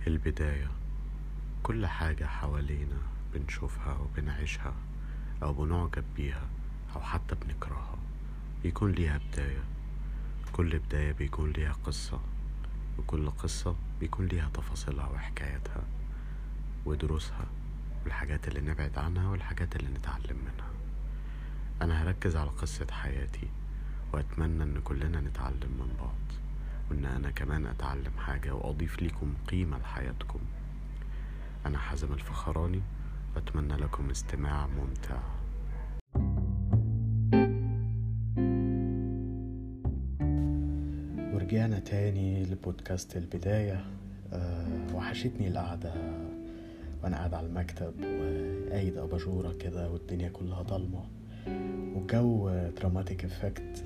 البداية كل حاجة حوالينا بنشوفها وبنعيشها أو بنعجب بيها أو حتى بنكرهها بيكون ليها بداية كل بداية بيكون ليها قصة وكل قصة بيكون ليها تفاصيلها وحكاياتها ودروسها والحاجات اللي نبعد عنها والحاجات اللي نتعلم منها أنا هركز على قصة حياتي وأتمنى إن كلنا نتعلم من بعض وإن أنا كمان أتعلم حاجة وأضيف لكم قيمة لحياتكم أنا حازم الفخراني وأتمنى لكم استماع ممتع ورجعنا تاني لبودكاست البداية أه وحشتني القعدة وأنا قاعد على المكتب وقايد أباجورة كده والدنيا كلها ضلمة والجو دراماتيك افكت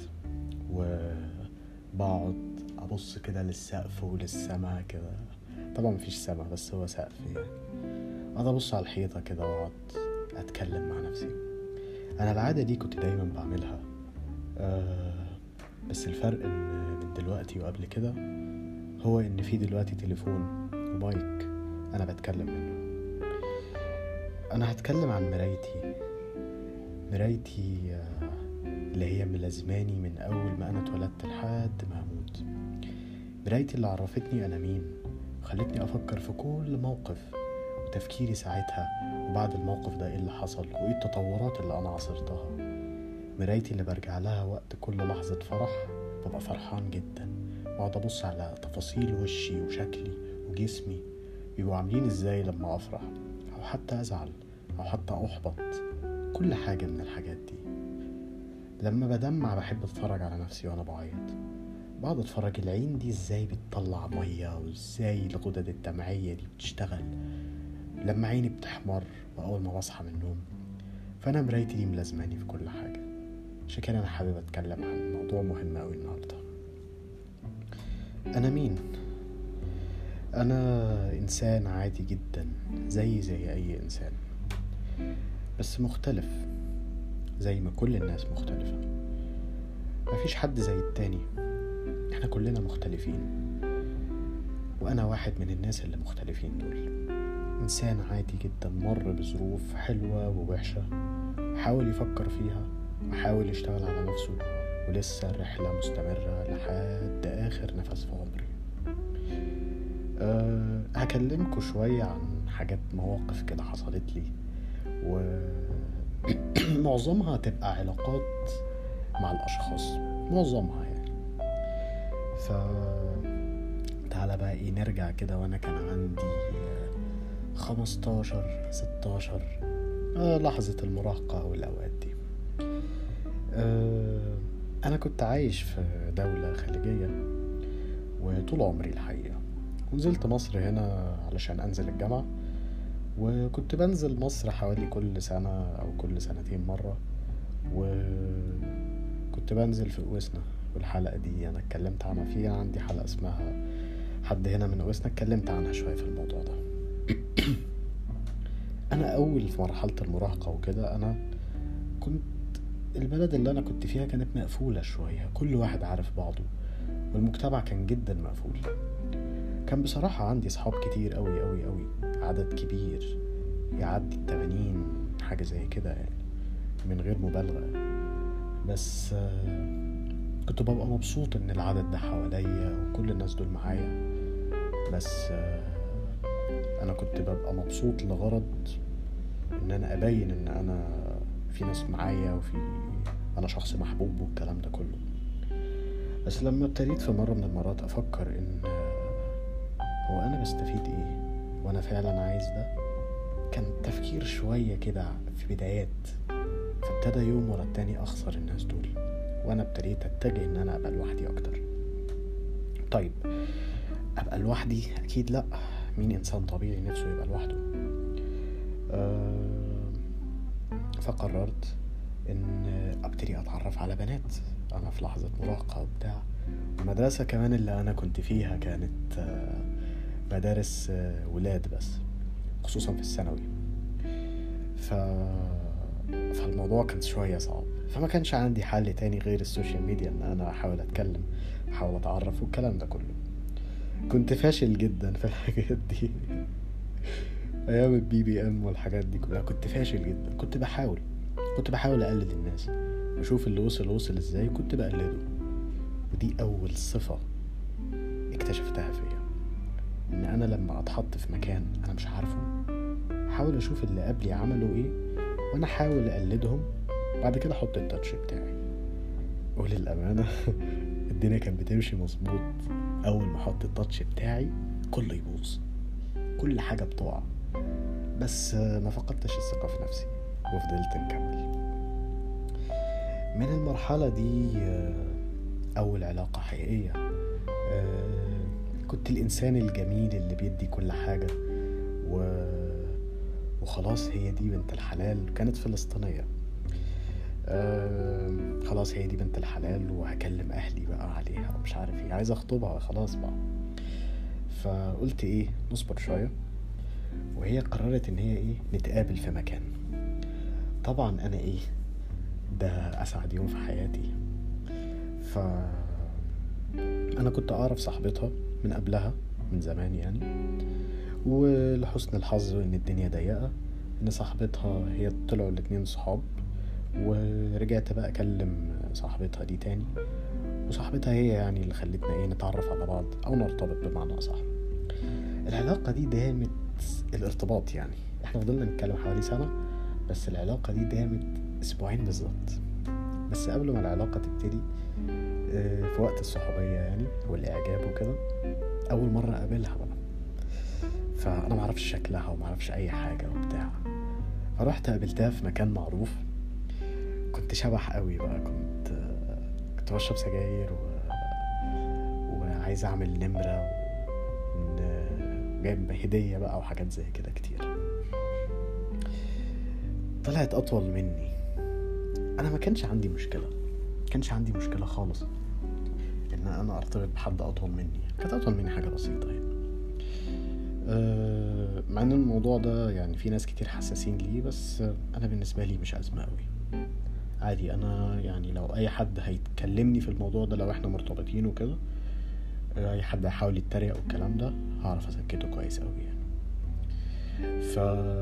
وبقعد ابص كده للسقف وللسما كده طبعا مفيش سما بس هو سقف يعني اقعد ابص على الحيطة كده واقعد اتكلم مع نفسي انا العادة دي كنت دايما بعملها أه بس الفرق ان من دلوقتي وقبل كده هو ان في دلوقتي تليفون ومايك انا بتكلم منه انا هتكلم عن مرايتي مرايتي آه، اللي هي ملازماني من أول ما أنا اتولدت لحد ما هموت مرايتي اللي عرفتني أنا مين وخلتني أفكر في كل موقف وتفكيري ساعتها وبعد الموقف ده إيه اللي حصل وإيه التطورات اللي أنا عاصرتها مرايتي اللي برجع لها وقت كل لحظة فرح ببقى فرحان جدا وأقعد أبص على تفاصيل وشي وشكلي وجسمي بيبقوا عاملين إزاي لما أفرح أو حتى أزعل أو حتى أحبط كل حاجة من الحاجات دي لما بدمع بحب اتفرج على نفسي وانا بعيط بقعد اتفرج العين دي ازاي بتطلع مية وازاي الغدد الدمعية دي بتشتغل لما عيني بتحمر واول ما بصحى من النوم فانا مرايتي دي ملازماني في كل حاجة عشان كده انا حابب اتكلم عن موضوع مهم اوي النهاردة انا مين انا انسان عادي جدا زي زي اي انسان بس مختلف زي ما كل الناس مختلفة مفيش حد زي التاني احنا كلنا مختلفين وانا واحد من الناس اللي مختلفين دول انسان عادي جدا مر بظروف حلوة ووحشة حاول يفكر فيها وحاول يشتغل على نفسه ولسه الرحلة مستمرة لحد آخر نفس في عمري أه هكلمكوا شوية عن حاجات مواقف كده حصلت لي ومعظمها تبقى علاقات مع الأشخاص معظمها يعني ف تعالى بقى ايه نرجع كده وانا كان عندي خمستاشر ستاشر آه لحظة المراهقة والأوقات دي آه أنا كنت عايش في دولة خليجية وطول عمري الحقيقة ونزلت مصر هنا علشان أنزل الجامعة وكنت بنزل مصر حوالي كل سنة أو كل سنتين مرة وكنت بنزل في أوسنا والحلقة دي أنا اتكلمت عنها في عندي حلقة اسمها حد هنا من أوسنا اتكلمت عنها شوية في الموضوع ده أنا أول في مرحلة المراهقة وكده أنا كنت البلد اللي أنا كنت فيها كانت مقفولة شوية كل واحد عارف بعضه والمجتمع كان جدا مقفول كان بصراحة عندي صحاب كتير أوي أوي أوي عدد كبير يعدي التمانين حاجة زي كده يعني من غير مبالغة بس كنت ببقى مبسوط إن العدد ده حواليا وكل الناس دول معايا بس أنا كنت ببقى مبسوط لغرض إن أنا أبين إن أنا في ناس معايا وفي أنا شخص محبوب والكلام ده كله بس لما ابتديت في مرة من المرات أفكر إن هو أنا بستفيد إيه وأنا فعلا عايز ده كان تفكير شوية كده في بدايات فابتدى يوم ورا التاني أخسر الناس دول وأنا ابتديت أتجه إن أنا أبقى لوحدي أكتر طيب أبقى لوحدي أكيد لأ مين إنسان طبيعي نفسه يبقى لوحده أه فقررت إن أبتدي أتعرف على بنات أنا في لحظة مراهقة وبتاع المدرسة كمان اللي أنا كنت فيها كانت أه مدارس ولاد بس خصوصا في الثانوي ف... فالموضوع كان شوية صعب فما كانش عندي حل تاني غير السوشيال ميديا ان انا احاول اتكلم احاول اتعرف والكلام ده كله كنت فاشل جدا في الحاجات دي ايام البي بي ام والحاجات دي كلها كنت فاشل جدا كنت بحاول كنت بحاول اقلد الناس بشوف اللي وصل وصل ازاي كنت بقلده ودي اول صفة اكتشفتها فيا ان انا لما اتحط في مكان انا مش عارفه احاول اشوف اللي قبلي عملوا ايه وانا احاول اقلدهم بعد كده احط التاتش بتاعي وللامانه الدنيا كانت بتمشي مظبوط اول ما احط التاتش بتاعي كله يبوظ كل حاجه بتقع بس ما فقدتش الثقه في نفسي وفضلت نكمل من المرحله دي اول علاقه حقيقيه كنت الانسان الجميل اللي بيدي كل حاجه و... وخلاص هي دي بنت الحلال كانت فلسطينيه آه خلاص هي دي بنت الحلال وهكلم اهلي بقى عليها ومش عارف ايه عايز اخطبها خلاص بقى فقلت ايه نصبر شويه وهي قررت ان هي ايه نتقابل في مكان طبعا انا ايه ده اسعد يوم في حياتي ف انا كنت اعرف صاحبتها من قبلها من زمان يعني ولحسن الحظ ان الدنيا ضيقه ان صاحبتها هي طلعوا الاتنين صحاب ورجعت بقى اكلم صاحبتها دي تاني وصاحبتها هي يعني اللي خلتنا ايه نتعرف على بعض او نرتبط بمعنى اصح العلاقة دي دامت الارتباط يعني احنا فضلنا نتكلم حوالي سنة بس العلاقة دي دامت اسبوعين بالظبط بس قبل ما العلاقة تبتدي في وقت الصحوبية يعني والاعجاب وكده اول مرة اقابلها بقى فانا معرفش شكلها ومعرفش اي حاجة وبتاع فرحت قابلتها في مكان معروف كنت شبح قوي بقى كنت كنت بشرب سجاير و... وعايز اعمل نمرة وجايب هدية بقى وحاجات زي كده كتير طلعت اطول مني انا ما كانش عندي مشكلة ما كانش عندي مشكلة خالص ان انا ارتبط بحد اطول مني كانت اطول مني حاجة بسيطة يعني أه مع ان الموضوع ده يعني في ناس كتير حساسين ليه بس انا بالنسبة لي مش ازمة قوي عادي انا يعني لو اي حد هيتكلمني في الموضوع ده لو احنا مرتبطين وكده اي حد هيحاول يتريق والكلام ده هعرف اسكته كويس قوي يعني ف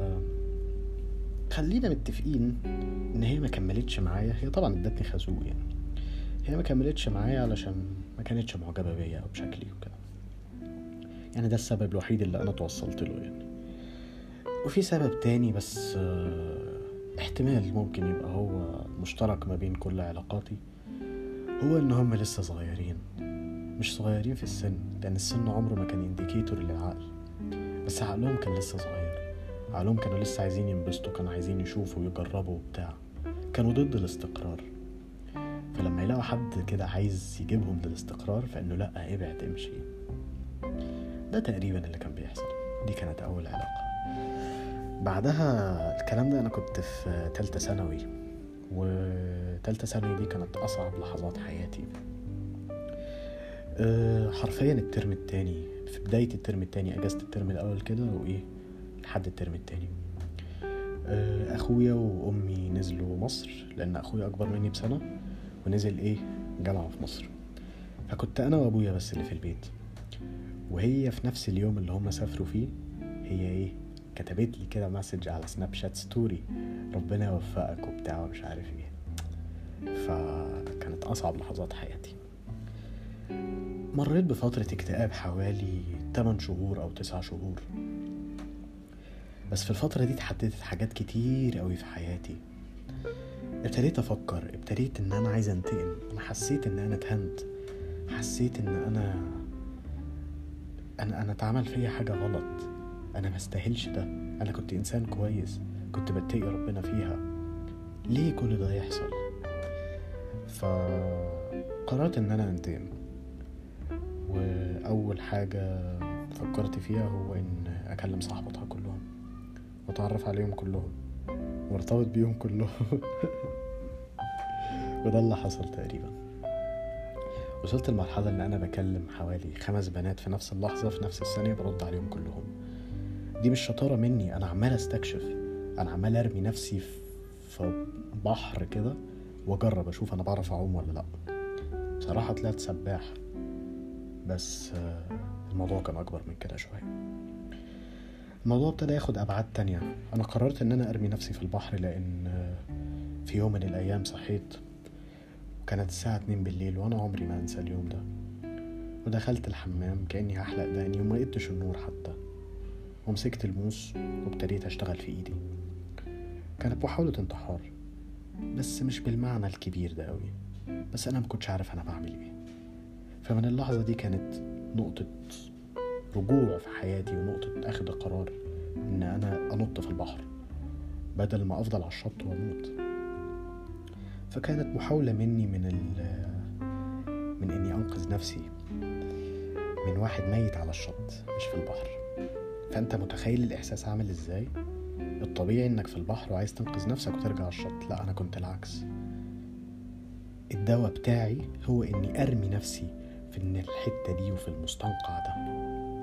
خلينا متفقين ان هي ما كملتش معايا هي طبعا ادتني خازوق يعني هي ما كملتش معايا علشان ما كانتش معجبه بيا او بشكلي وكده يعني ده السبب الوحيد اللي انا توصلت له يعني وفي سبب تاني بس احتمال ممكن يبقى هو مشترك ما بين كل علاقاتي هو ان هم لسه صغيرين مش صغيرين في السن لان السن عمره ما كان انديكيتور للعقل بس عقلهم كان لسه صغير عقلهم كانوا لسه عايزين ينبسطوا كانوا عايزين يشوفوا ويجربوا وبتاع كانوا ضد الاستقرار فلما يلاقوا حد كده عايز يجيبهم للاستقرار فانه لا ابعد امشي ده تقريبا اللي كان بيحصل دي كانت اول علاقه بعدها الكلام ده انا كنت في تالتة ثانوي وتالتة ثانوي دي كانت اصعب لحظات حياتي أه حرفيا الترم التاني في بداية الترم التاني اجازة الترم الاول كده وايه لحد الترم التاني أه اخويا وامي نزلوا مصر لان اخويا اكبر مني بسنة ونزل ايه جامعة في مصر فكنت انا وابويا بس اللي في البيت وهي في نفس اليوم اللي هم سافروا فيه هي ايه كتبت لي كده مسج على سناب شات ستوري ربنا يوفقك وبتاع ومش عارف ايه فكانت اصعب لحظات حياتي مريت بفترة اكتئاب حوالي 8 شهور او 9 شهور بس في الفترة دي اتحددت حاجات كتير قوي في حياتي ابتديت افكر ابتديت ان انا عايز انتقم انا حسيت ان انا اتهنت حسيت ان انا انا انا اتعمل فيا حاجة غلط انا ما استاهلش ده انا كنت انسان كويس كنت بتقي ربنا فيها ليه كل ده يحصل فقررت ان انا انتقم واول حاجة فكرت فيها هو ان اكلم صاحبتها كلهم واتعرف عليهم كلهم وارتبط بيهم كلهم وده اللي حصل تقريبا وصلت لمرحلة ان انا بكلم حوالي خمس بنات في نفس اللحظة في نفس الثانية برد عليهم كلهم دي مش شطارة مني أنا عمال أستكشف أنا عمال أرمي نفسي في بحر كده وأجرب أشوف أنا بعرف أعوم ولا لأ بصراحة طلعت سباح بس الموضوع كان اكبر من كده شويه الموضوع ابتدى ياخد ابعاد تانية انا قررت ان انا ارمي نفسي في البحر لان في يوم من الايام صحيت وكانت الساعة اتنين بالليل وانا عمري ما انسى اليوم ده ودخلت الحمام كأني هحلق داني وما قدتش النور حتى ومسكت الموس وابتديت اشتغل في ايدي كانت محاولة انتحار بس مش بالمعنى الكبير ده قوي بس انا مكنتش عارف انا بعمل ايه فمن اللحظة دي كانت نقطة رجوع في حياتي ونقطة أخذ قرار إن أنا أنط في البحر بدل ما أفضل على الشط وأموت فكانت محاولة مني من ال من إني أنقذ نفسي من واحد ميت على الشط مش في البحر فأنت متخيل الإحساس عامل إزاي؟ الطبيعي إنك في البحر وعايز تنقذ نفسك وترجع على الشط لا أنا كنت العكس الدواء بتاعي هو إني أرمي نفسي في إن الحتة دي وفي المستنقع ده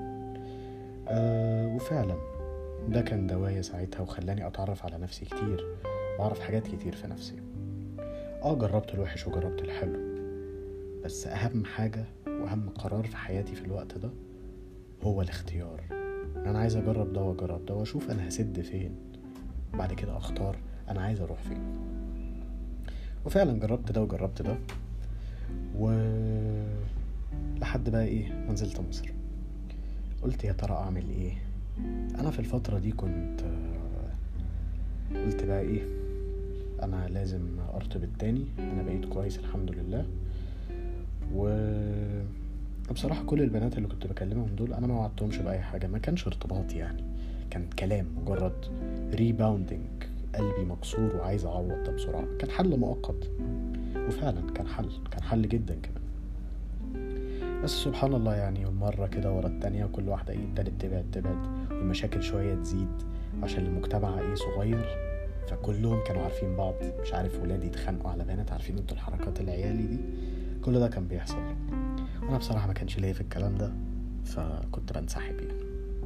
أه وفعلا ده كان دوايا ساعتها وخلاني أتعرف على نفسي كتير وأعرف حاجات كتير في نفسي اه جربت الوحش وجربت الحلو بس أهم حاجة وأهم قرار في حياتي في الوقت ده هو الاختيار أنا عايز أجرب ده وأجرب ده وأشوف أنا هسد فين بعد كده أختار أنا عايز أروح فين وفعلا جربت ده وجربت ده و لحد بقى ايه ما نزلت مصر قلت يا ترى اعمل ايه انا في الفتره دي كنت قلت بقى ايه انا لازم ارتبط تاني انا بقيت كويس الحمد لله و بصراحة كل البنات اللي كنت بكلمهم دول أنا ما وعدتهمش بأي حاجة ما كانش ارتباط يعني كان كلام مجرد ريباوندنج قلبي مكسور وعايز أعوض ده بسرعة كان حل مؤقت وفعلا كان حل كان حل جدا كمان بس سبحان الله يعني مرة كده ورا التانية وكل واحدة ايه ابتدت تبعد تبعد والمشاكل شوية تزيد عشان المجتمع ايه صغير فكلهم كانوا عارفين بعض مش عارف ولادي يتخانقوا على بنات عارفين انتوا الحركات العيالي دي كل ده كان بيحصل وانا بصراحة ما كانش ليا في الكلام ده فكنت بنسحب يعني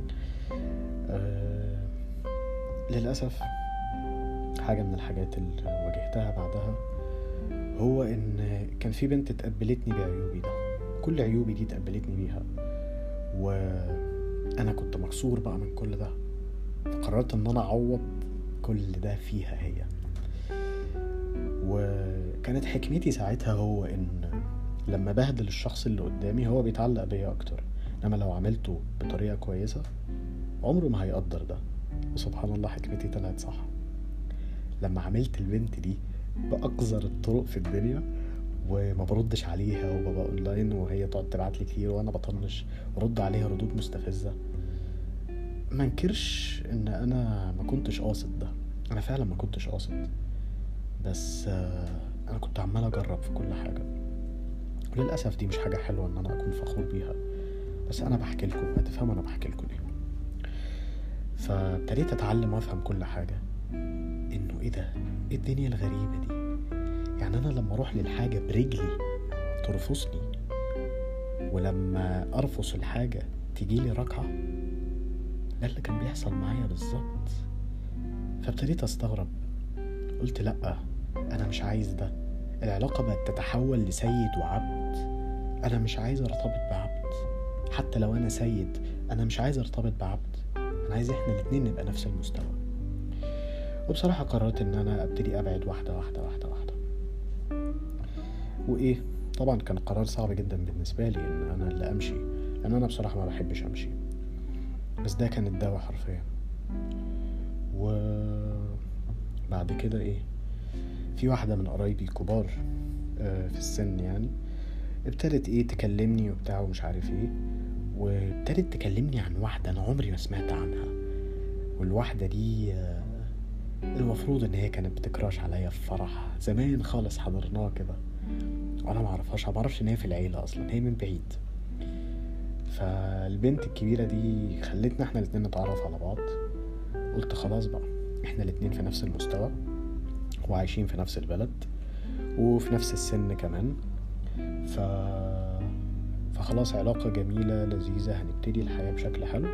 أه للأسف حاجة من الحاجات اللي واجهتها بعدها هو ان كان في بنت اتقبلتني بعيوبي ده كل عيوبي دي اتقبلتني بيها وانا كنت مكسور بقى من كل ده فقررت ان انا اعوض كل ده فيها هي وكانت حكمتي ساعتها هو ان لما بهدل الشخص اللي قدامي هو بيتعلق بيا اكتر انما لو عملته بطريقه كويسه عمره ما هيقدر ده وسبحان الله حكمتي طلعت صح لما عملت البنت دي باقذر الطرق في الدنيا وما بردش عليها وببقى اونلاين وهي تقعد تبعت لي كتير وانا بطنش ورد عليها ردود مستفزه ما انكرش ان انا ما كنتش قاصد ده انا فعلا ما كنتش قاصد بس انا كنت عمال اجرب في كل حاجه وللاسف دي مش حاجه حلوه ان انا اكون فخور بيها بس انا بحكي لكم هتفهموا انا بحكي لكم ليه فابتديت اتعلم وافهم كل حاجه انه ايه ده ايه الدنيا الغريبه دي يعني انا لما اروح للحاجه برجلي ترفصني ولما ارفص الحاجه تجيلي ركعه ده اللي كان بيحصل معايا بالظبط فابتديت استغرب قلت لا انا مش عايز ده العلاقه بقت تتحول لسيد وعبد انا مش عايز ارتبط بعبد حتى لو انا سيد انا مش عايز ارتبط بعبد انا عايز احنا الاتنين نبقى نفس المستوى وبصراحه قررت ان انا ابتدي ابعد واحده واحده واحده واحده وايه طبعا كان قرار صعب جدا بالنسبه لي ان انا اللي امشي لان انا بصراحه ما بحبش امشي بس ده كان الدواء حرفيا وبعد كده ايه في واحده من قرايبي الكبار في السن يعني ابتدت ايه تكلمني وبتاع ومش عارف ايه وابتدت تكلمني عن واحده انا عمري ما سمعت عنها والواحده دي المفروض ان هي كانت بتكراش عليا في فرح زمان خالص حضرناه كده وانا ما اعرفهاش ما اعرفش ان هي في العيله اصلا هي من بعيد فالبنت الكبيره دي خلتنا احنا الاتنين نتعرف على بعض قلت خلاص بقى احنا الاتنين في نفس المستوى وعايشين في نفس البلد وفي نفس السن كمان ف فخلاص علاقة جميلة لذيذة هنبتدي الحياة بشكل حلو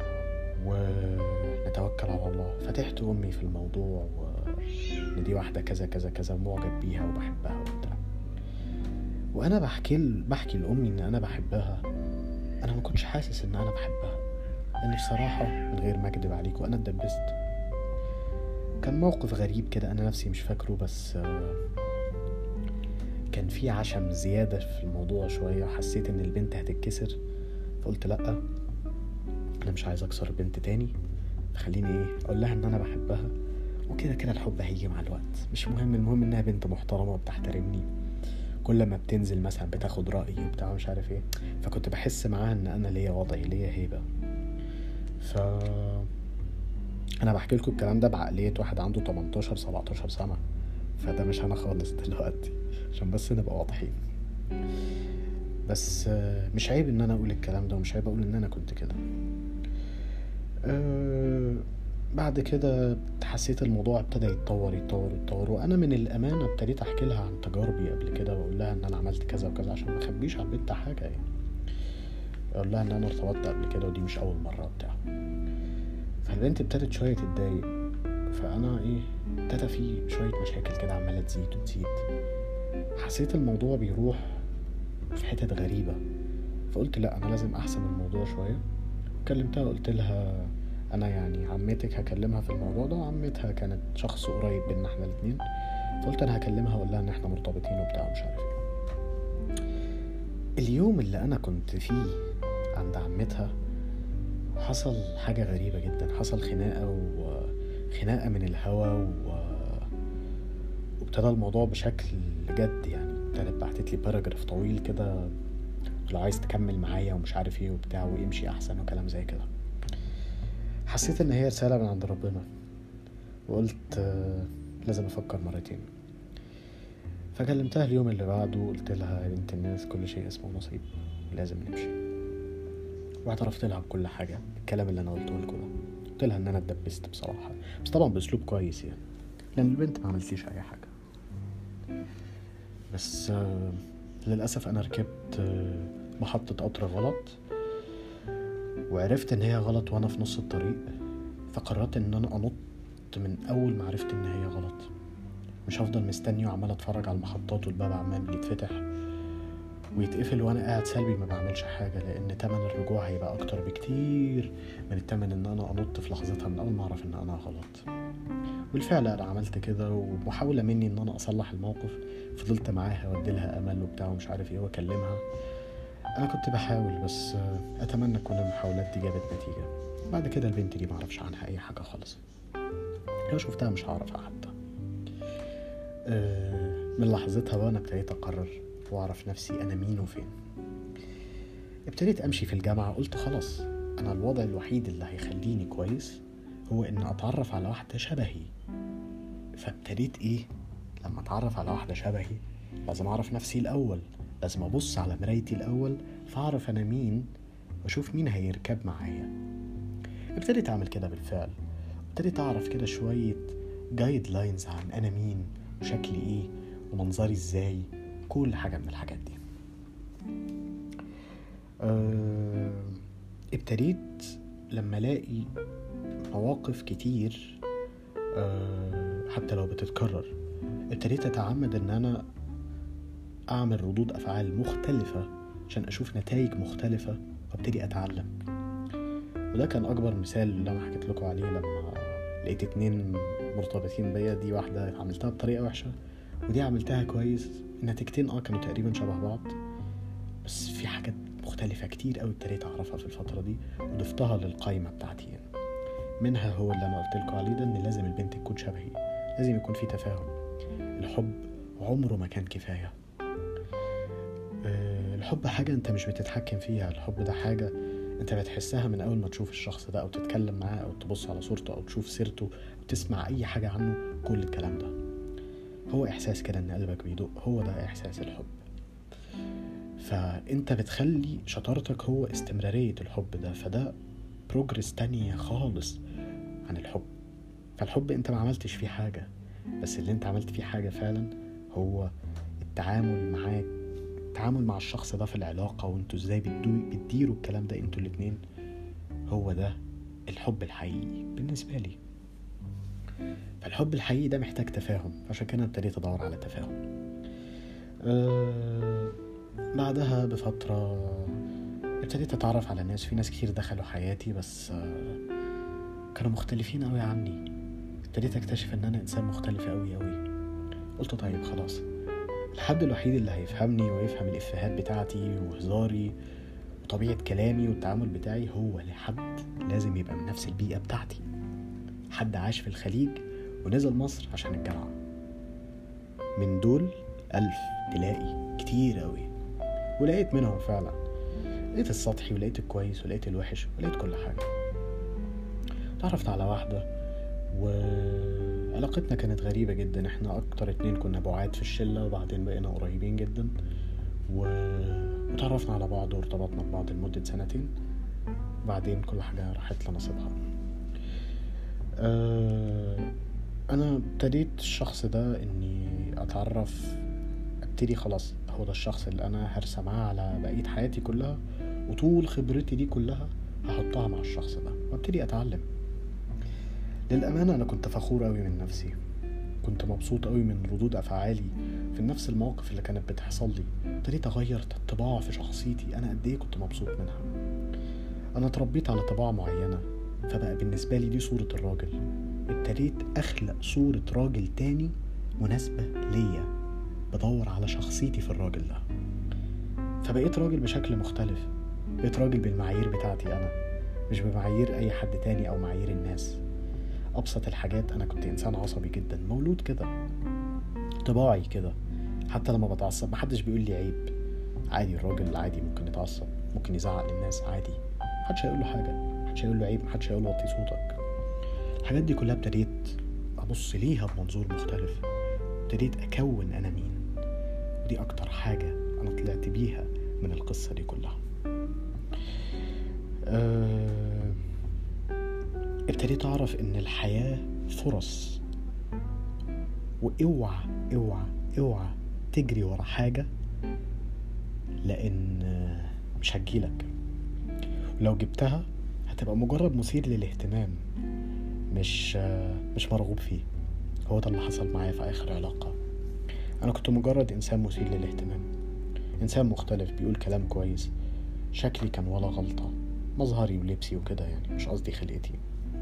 ونتوكل على الله فتحت أمي في الموضوع وإن دي واحدة كذا كذا كذا معجب بيها وبحبها وبتاع وأنا بحكي ل... بحكي لأمي إن أنا بحبها أنا انا ما كنتش حاسس ان انا بحبها لان بصراحة من غير ما اكدب عليك وانا اتدبست كان موقف غريب كده انا نفسي مش فاكره بس آه، كان في عشم زيادة في الموضوع شوية وحسيت ان البنت هتتكسر فقلت لأ انا مش عايز اكسر البنت تاني فخليني ايه اقول لها ان انا بحبها وكده كده الحب هيجي مع الوقت مش مهم المهم انها بنت محترمة وبتحترمني كل ما بتنزل مثلا بتاخد رأيي وبتاع مش عارف ايه فكنت بحس معاها ان انا ليا وضعي ليا هيبة ف انا بحكي لكم الكلام ده بعقلية واحد عنده 18 17 سنة فده مش انا خالص دلوقتي عشان بس نبقى واضحين بس آه، مش عيب ان انا اقول الكلام ده ومش عيب اقول ان انا كنت كده أه بعد كده حسيت الموضوع ابتدى يتطور يتطور يتطور وانا من الامانه ابتديت احكي لها عن تجاربي قبل كده واقول لها ان انا عملت كذا وكذا عشان ما اخبيش على البنت حاجه يعني اقول لها ان انا ارتبطت قبل كده ودي مش اول مره بتاع فالبنت ابتدت شويه تتضايق فانا ايه ابتدى في شويه مشاكل كده عماله تزيد وتزيد حسيت الموضوع بيروح في حتت غريبه فقلت لا انا لازم احسن الموضوع شويه كلمتها قلت لها انا يعني عمتك هكلمها في الموضوع ده وعمتها كانت شخص قريب بينا احنا الاتنين فقلت انا هكلمها واقول لها ان احنا مرتبطين وبتاع ومش عارف ايه اليوم اللي انا كنت فيه عند عمتها حصل حاجة غريبة جدا حصل خناقة وخناقة من الهوا و... وابتدى الموضوع بشكل جد يعني ابتدت بعتت لي باراجراف طويل كده لو عايز تكمل معايا ومش عارف ايه وبتاع ويمشي احسن وكلام زي كده حسيت ان هي رسالة من عند ربنا وقلت آه، لازم افكر مرتين فكلمتها اليوم اللي بعده وقلت لها يا بنت الناس كل شيء اسمه نصيب لازم نمشي واعترفت لها بكل حاجة الكلام اللي انا قلته لكم ده قلت لها ان انا اتدبست بصراحة بس طبعا باسلوب كويس يعني لان البنت ما عملتليش اي حاجة بس آه، للأسف أنا ركبت آه، محطة قطر غلط وعرفت إن هي غلط وأنا في نص الطريق فقررت إن أنا أنط من أول ما عرفت إن هي غلط مش هفضل مستني وعمال أتفرج على المحطات والباب عمال بيتفتح ويتقفل وأنا قاعد سلبي ما بعملش حاجة لأن تمن الرجوع هيبقى أكتر بكتير من التمن إن أنا أنط في لحظتها من أول ما أعرف إن أنا غلط بالفعل أنا عملت كده ومحاولة مني إن أنا أصلح الموقف فضلت معاها وادي لها امل وبتاع ومش عارف ايه واكلمها انا كنت بحاول بس آه، اتمنى تكون المحاولات دي جابت نتيجه بعد كده البنت دي معرفش عنها اي حاجه خالص لو شفتها مش هعرفها حتى آه، من لحظتها وانا ابتديت اقرر واعرف نفسي انا مين وفين ابتديت امشي في الجامعه قلت خلاص انا الوضع الوحيد اللي هيخليني كويس هو ان اتعرف على واحده شبهي فابتديت ايه لما اتعرف على واحده شبهي لازم اعرف نفسي الاول لازم ابص على مرايتي الاول فاعرف انا مين واشوف مين هيركب معايا ابتديت اعمل كده بالفعل ابتديت اعرف كده شويه جايد لاينز عن انا مين وشكلي ايه ومنظري ازاي كل حاجه من الحاجات دي أه ابتديت لما الاقي مواقف كتير أه حتى لو بتتكرر ابتديت اتعمد ان انا اعمل ردود افعال مختلفة عشان اشوف نتائج مختلفة وابتدي اتعلم وده كان اكبر مثال اللي انا حكيت لكم عليه لما لقيت اتنين مرتبطين بيا دي واحدة عملتها بطريقة وحشة ودي عملتها كويس النتيجتين اه كانوا تقريبا شبه بعض بس في حاجات مختلفة كتير قوي ابتديت اعرفها في الفترة دي وضفتها للقايمة بتاعتي يعني منها هو اللي انا قلت لكم عليه ده ان لازم البنت تكون شبهي لازم يكون في تفاهم الحب عمره ما كان كفاية آه، الحب حاجة انت مش بتتحكم فيها الحب ده حاجة انت بتحسها من اول ما تشوف الشخص ده او تتكلم معاه او تبص على صورته او تشوف سيرته او تسمع اي حاجة عنه كل الكلام ده هو احساس كده ان قلبك بيدق هو ده احساس الحب فانت بتخلي شطارتك هو استمرارية الحب ده فده بروجرس تانية خالص عن الحب فالحب انت ما عملتش فيه حاجة بس اللي انت عملت فيه حاجة فعلا هو التعامل معاه التعامل مع الشخص ده في العلاقة وانتوا ازاي بتدو- بتديروا الكلام ده انتوا الاتنين هو ده الحب الحقيقي بالنسبة لي فالحب الحقيقي ده محتاج تفاهم عشان كده ابتديت ادور على تفاهم أه بعدها بفترة ابتديت اتعرف على ناس في ناس كتير دخلوا حياتي بس آه، كانوا مختلفين قوي عني ابتديت اكتشف ان انا انسان مختلف قوي قوي قلت طيب خلاص الحد الوحيد اللي هيفهمني ويفهم الافيهات بتاعتي وهزاري وطبيعة كلامي والتعامل بتاعي هو لحد لازم يبقى من نفس البيئة بتاعتي حد عاش في الخليج ونزل مصر عشان الجامعة من دول ألف تلاقي كتير قوي ولقيت منهم فعلا لقيت السطحي ولقيت الكويس ولقيت الوحش ولقيت كل حاجة تعرفت على واحدة وعلاقتنا كانت غريبة جدا احنا اكتر اتنين كنا بعاد في الشلة وبعدين بقينا قريبين جدا و... وتعرفنا على بعض وارتبطنا ببعض لمدة سنتين بعدين كل حاجة راحت لنصيبها أه... انا ابتديت الشخص ده اني اتعرف ابتدي خلاص هو ده الشخص اللي انا هرسى معاه على بقية حياتي كلها وطول خبرتي دي كلها هحطها مع الشخص ده وابتدي اتعلم للأمانة أنا كنت فخور أوي من نفسي كنت مبسوط أوي من ردود أفعالي في نفس المواقف اللي كانت بتحصل لي ابتديت أغير طباع في شخصيتي أنا قد إيه كنت مبسوط منها أنا اتربيت على طباع معينة فبقى بالنسبة لي دي صورة الراجل ابتديت أخلق صورة راجل تاني مناسبة ليا بدور على شخصيتي في الراجل ده فبقيت راجل بشكل مختلف بقيت راجل بالمعايير بتاعتي أنا مش بمعايير أي حد تاني أو معايير الناس ابسط الحاجات انا كنت انسان عصبي جدا مولود كده طباعي كده حتى لما بتعصب محدش بيقول لي عيب عادي الراجل عادي ممكن يتعصب ممكن يزعق للناس عادي محدش هيقول له حاجه محدش هيقول له عيب محدش هيقول له وطي صوتك الحاجات دي كلها ابتديت ابص ليها بمنظور مختلف ابتديت اكون انا مين ودي اكتر حاجه انا طلعت بيها من القصه دي كلها أه ابتديت اعرف ان الحياة فرص واوعى اوعى اوعى تجري ورا حاجة لان مش هتجيلك ولو جبتها هتبقى مجرد مثير للاهتمام مش مش مرغوب فيه هو ده اللي حصل معايا في اخر علاقة انا كنت مجرد انسان مثير للاهتمام انسان مختلف بيقول كلام كويس شكلي كان ولا غلطة مظهري ولبسي وكده يعني مش قصدي خلقتي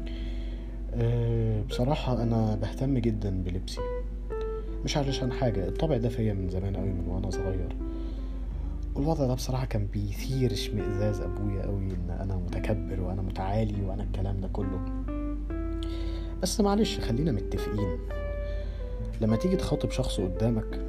أه بصراحة أنا بهتم جدا بلبسي مش علشان حاجة الطبع ده فيا من زمان قوي من وأنا صغير والوضع ده بصراحة كان بيثير اشمئزاز أبويا قوي إن أنا متكبر وأنا متعالي وأنا الكلام ده كله بس معلش خلينا متفقين لما تيجي تخاطب شخص قدامك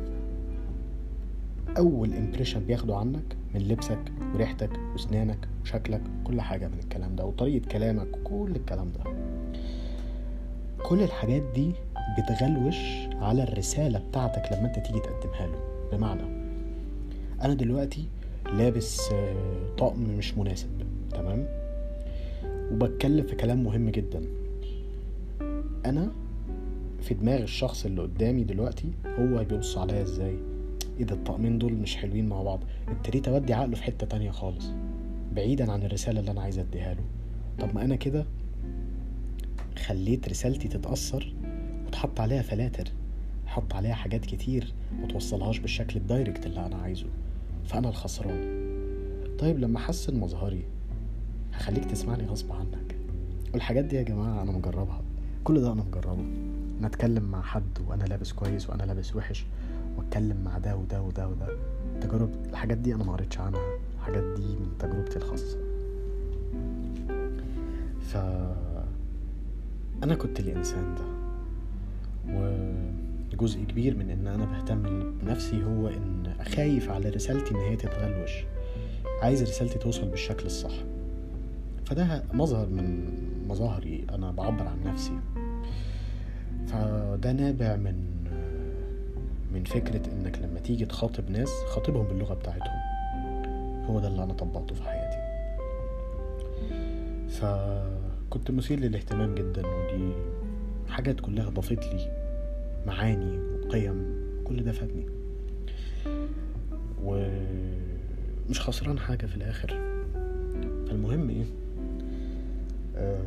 أول امبريشن بياخده عنك من لبسك وريحتك وسنانك وشكلك كل حاجة من الكلام ده وطريقة كلامك وكل الكلام ده كل الحاجات دي بتغلوش على الرسالة بتاعتك لما انت تيجي تقدمها له بمعنى انا دلوقتي لابس طقم مش مناسب تمام وبتكلم في كلام مهم جدا انا في دماغ الشخص اللي قدامي دلوقتي هو بيبص عليا ازاي ايه ده الطقمين دول مش حلوين مع بعض ابتديت اودي عقله في حتة تانية خالص بعيدا عن الرسالة اللي انا عايز اديها له طب ما انا كده خليت رسالتي تتأثر وتحط عليها فلاتر حط عليها حاجات كتير متوصلهاش بالشكل الدايركت اللي انا عايزه فانا الخسران طيب لما احسن مظهري هخليك تسمعني غصب عنك والحاجات دي يا جماعة انا مجربها كل ده انا مجربه انا اتكلم مع حد وانا لابس كويس وانا لابس وحش واتكلم مع ده وده وده وده تجارب الحاجات دي انا ما قريتش عنها الحاجات دي من تجربتي الخاصة ف انا كنت الانسان ده وجزء كبير من ان انا بهتم بنفسي هو ان خايف على رسالتي ان هي تتغلوش عايز رسالتي توصل بالشكل الصح فده مظهر من مظاهري انا بعبر عن نفسي فده نابع من من فكرة انك لما تيجي تخاطب ناس خاطبهم باللغة بتاعتهم هو ده اللي انا طبقته في حياتي فكنت مثير للاهتمام جدا ودي حاجات كلها ضافت لي معاني وقيم كل ده فادني ومش خسران حاجة في الآخر فالمهم إيه آه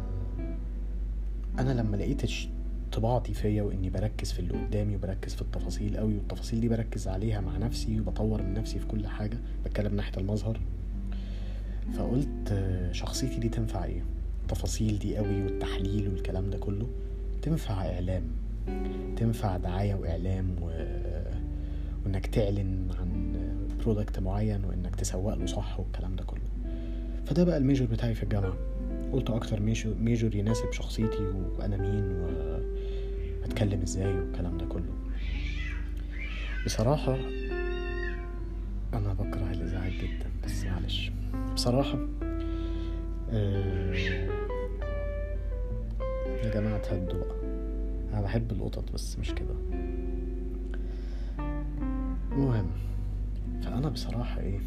أنا لما لقيت طباعتي فيا وإني بركز في اللي قدامي وبركز في التفاصيل قوي والتفاصيل دي بركز عليها مع نفسي وبطور من نفسي في كل حاجة بتكلم ناحية المظهر فقلت آه، شخصيتي دي تنفع ايه التفاصيل دي قوي والتحليل والكلام ده كله تنفع اعلام تنفع دعاية واعلام و... وانك تعلن عن برودكت معين وانك تسوق له صح والكلام ده كله فده بقى الميجور بتاعي في الجامعة قلت اكتر ميجور, ميجور يناسب شخصيتي وانا مين واتكلم ازاي والكلام ده كله بصراحة انا بكره الازعاج جدا بس معلش بصراحة آه، يا جماعة تهدوا بقى أنا بحب القطط بس مش كده المهم فأنا بصراحة إيه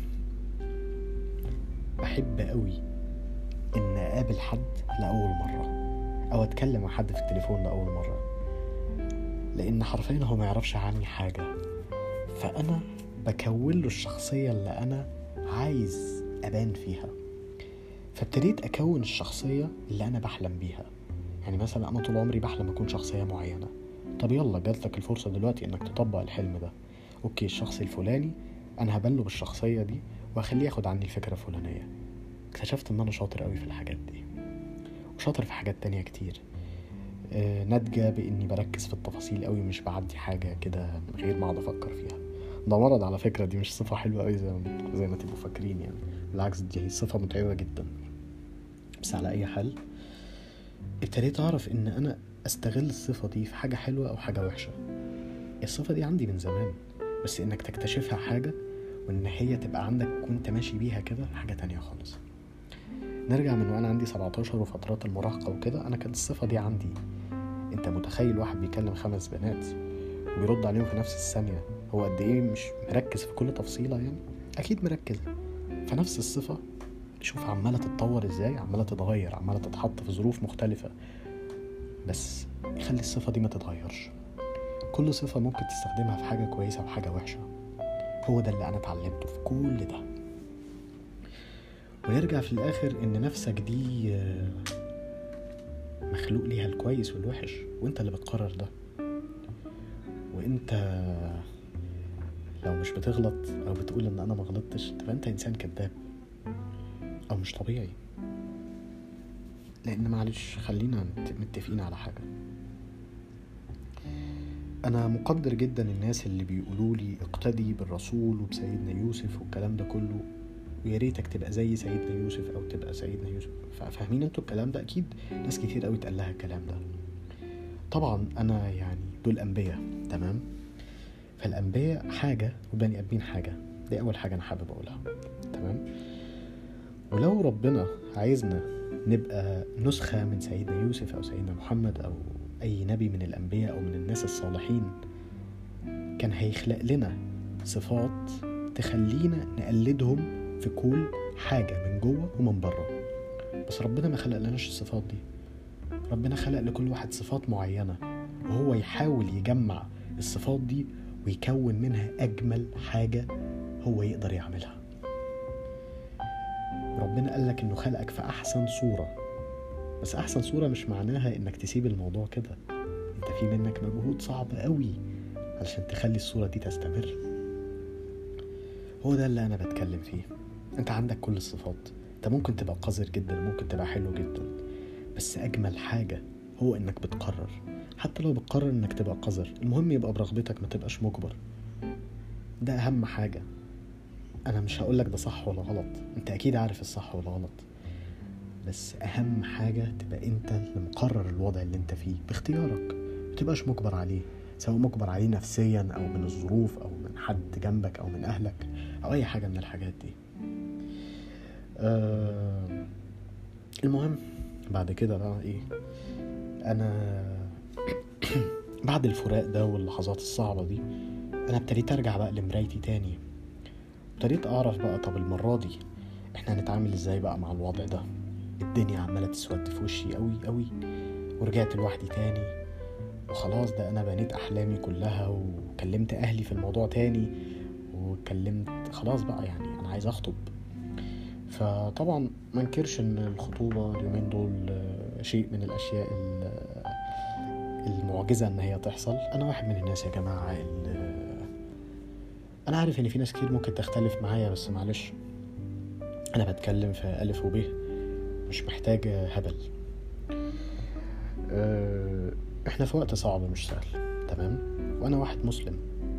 بحب قوي إن أقابل حد لأول مرة أو أتكلم مع حد في التليفون لأول مرة لأن حرفيا هو ما يعرفش عني حاجة فأنا بكون له الشخصية اللي أنا عايز أبان فيها فابتديت أكون الشخصية اللي أنا بحلم بيها يعني مثلا أنا طول عمري بحلم أكون شخصية معينة طب يلا جاتلك الفرصة دلوقتي إنك تطبق الحلم ده أوكي الشخص الفلاني أنا هبله بالشخصية دي وأخليه ياخد عني الفكرة الفلانية اكتشفت إن أنا شاطر أوي في الحاجات دي وشاطر في حاجات تانية كتير آه، ناتجة بإني بركز في التفاصيل أوي مش بعدي حاجة كده من غير ما أقعد أفكر فيها ده مرض على فكرة دي مش صفة حلوة أوي زي ما زي ما تبقوا فاكرين يعني بالعكس دي صفة متعبة جدا بس على أي حال ابتديت أعرف إن أنا أستغل الصفة دي في حاجة حلوة أو حاجة وحشة الصفة دي عندي من زمان بس إنك تكتشفها حاجة وإن هي تبقى عندك وأنت ماشي بيها كده حاجة تانية خالص نرجع من وأنا عندي 17 وفترات المراهقة وكده أنا كانت الصفة دي عندي أنت متخيل واحد بيكلم خمس بنات وبيرد عليهم في نفس الثانية هو قد إيه مش مركز في كل تفصيلة يعني أكيد مركز فنفس الصفة شوف عمالة تتطور ازاي عمالة تتغير عمالة تتحط في ظروف مختلفة بس يخلي الصفة دي ما تتغيرش كل صفة ممكن تستخدمها في حاجة كويسة وحاجة وحشة هو ده اللي أنا اتعلمته في كل ده ويرجع في الآخر إن نفسك دي آه، مخلوق ليها الكويس والوحش وانت اللي بتقرر ده وانت لو مش بتغلط او بتقول ان انا ما غلطتش تبقى انت انسان كذاب او مش طبيعي لان معلش خلينا نت- متفقين على حاجه انا مقدر جدا الناس اللي بيقولوا لي اقتدي بالرسول وبسيدنا يوسف والكلام ده كله ويا ريتك تبقى زي سيدنا يوسف او تبقى سيدنا يوسف فا- فاهمين انتوا الكلام ده اكيد ناس كتير قوي اتقال لها الكلام ده طبعا انا يعني دول انبياء تمام فالانبياء حاجه والبني ادمين حاجه دي اول حاجه انا حابب اقولها تمام ولو ربنا عايزنا نبقى نسخة من سيدنا يوسف أو سيدنا محمد أو أي نبي من الأنبياء أو من الناس الصالحين كان هيخلق لنا صفات تخلينا نقلدهم في كل حاجة من جوه ومن بره بس ربنا ما خلق لناش الصفات دي ربنا خلق لكل واحد صفات معينة وهو يحاول يجمع الصفات دي ويكون منها أجمل حاجة هو يقدر يعملها وربنا قال لك انه خلقك في احسن صورة بس احسن صورة مش معناها انك تسيب الموضوع كده انت في منك مجهود صعب قوي علشان تخلي الصورة دي تستمر هو ده اللي انا بتكلم فيه انت عندك كل الصفات انت ممكن تبقى قذر جدا ممكن تبقى حلو جدا بس اجمل حاجة هو انك بتقرر حتى لو بتقرر انك تبقى قذر المهم يبقى برغبتك ما تبقاش مجبر ده اهم حاجة انا مش هقولك ده صح ولا غلط انت اكيد عارف الصح والغلط بس اهم حاجة تبقى انت اللي مقرر الوضع اللي انت فيه باختيارك متبقاش مجبر عليه سواء مجبر عليه نفسيا او من الظروف او من حد جنبك او من اهلك او اي حاجة من الحاجات دي آه المهم بعد كده بقى ايه انا بعد الفراق ده واللحظات الصعبة دي انا ابتديت ارجع بقى لمرايتي تاني ابتديت اعرف بقى طب المرة دي احنا هنتعامل ازاي بقى مع الوضع ده الدنيا عمالة تسود في وشي قوي قوي ورجعت لوحدي تاني وخلاص ده انا بنيت احلامي كلها وكلمت اهلي في الموضوع تاني وكلمت خلاص بقى يعني انا عايز اخطب فطبعا ما انكرش ان الخطوبة اليومين دول آه، شيء من الاشياء ال- المعجزة ان هي تحصل انا واحد من الناس يا جماعة اللي انا عارف ان في ناس كتير ممكن تختلف معايا بس معلش انا بتكلم في الف وب مش محتاج هبل أه، احنا في وقت صعب مش سهل تمام وانا واحد مسلم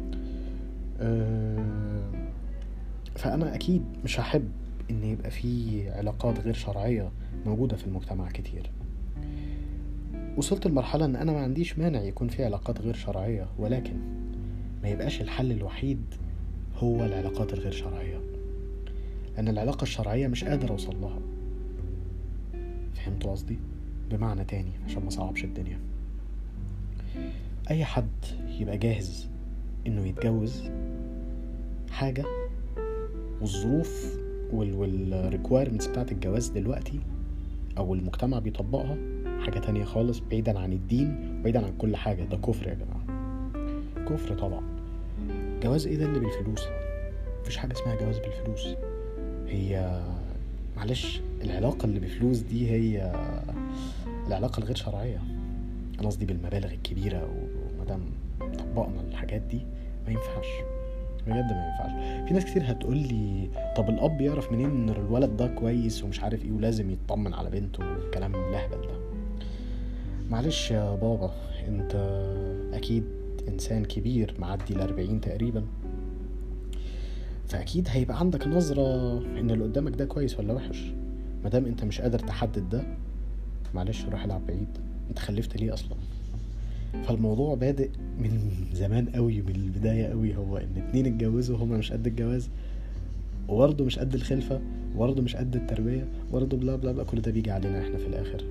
أه، فانا اكيد مش هحب ان يبقى في علاقات غير شرعيه موجوده في المجتمع كتير وصلت لمرحلة ان انا ما عنديش مانع يكون في علاقات غير شرعية ولكن ما يبقاش الحل الوحيد هو العلاقات الغير شرعية لان العلاقة الشرعية مش قادر اوصل لها فهمتوا قصدي بمعنى تاني عشان ما صعبش الدنيا اي حد يبقى جاهز انه يتجوز حاجة والظروف والريكويرمنتس بتاعت الجواز دلوقتي او المجتمع بيطبقها حاجة تانية خالص بعيدا عن الدين بعيدا عن كل حاجة ده كفر يا جماعة كفر طبعا جواز ايه ده اللي بالفلوس مفيش حاجة اسمها جواز بالفلوس هي معلش العلاقة اللي بفلوس دي هي العلاقة الغير شرعية أنا قصدي بالمبالغ الكبيرة ومادام طبقنا الحاجات دي ما ينفعش بجد ما ينفعش في ناس كتير هتقول لي طب الاب يعرف منين ان الولد ده كويس ومش عارف ايه ولازم يطمن على بنته والكلام اللهبل ده معلش يا بابا انت اكيد انسان كبير معدي الاربعين تقريبا فاكيد هيبقى عندك نظرة ان اللي قدامك ده كويس ولا وحش مادام انت مش قادر تحدد ده معلش روح العب بعيد انت خلفت ليه اصلا فالموضوع بادئ من زمان قوي من البداية قوي هو ان اتنين اتجوزوا هما مش قد الجواز وبرضه مش قد الخلفة وبرضه مش قد التربية وبرضه بلا بلا بلا كل ده بيجي علينا احنا في الاخر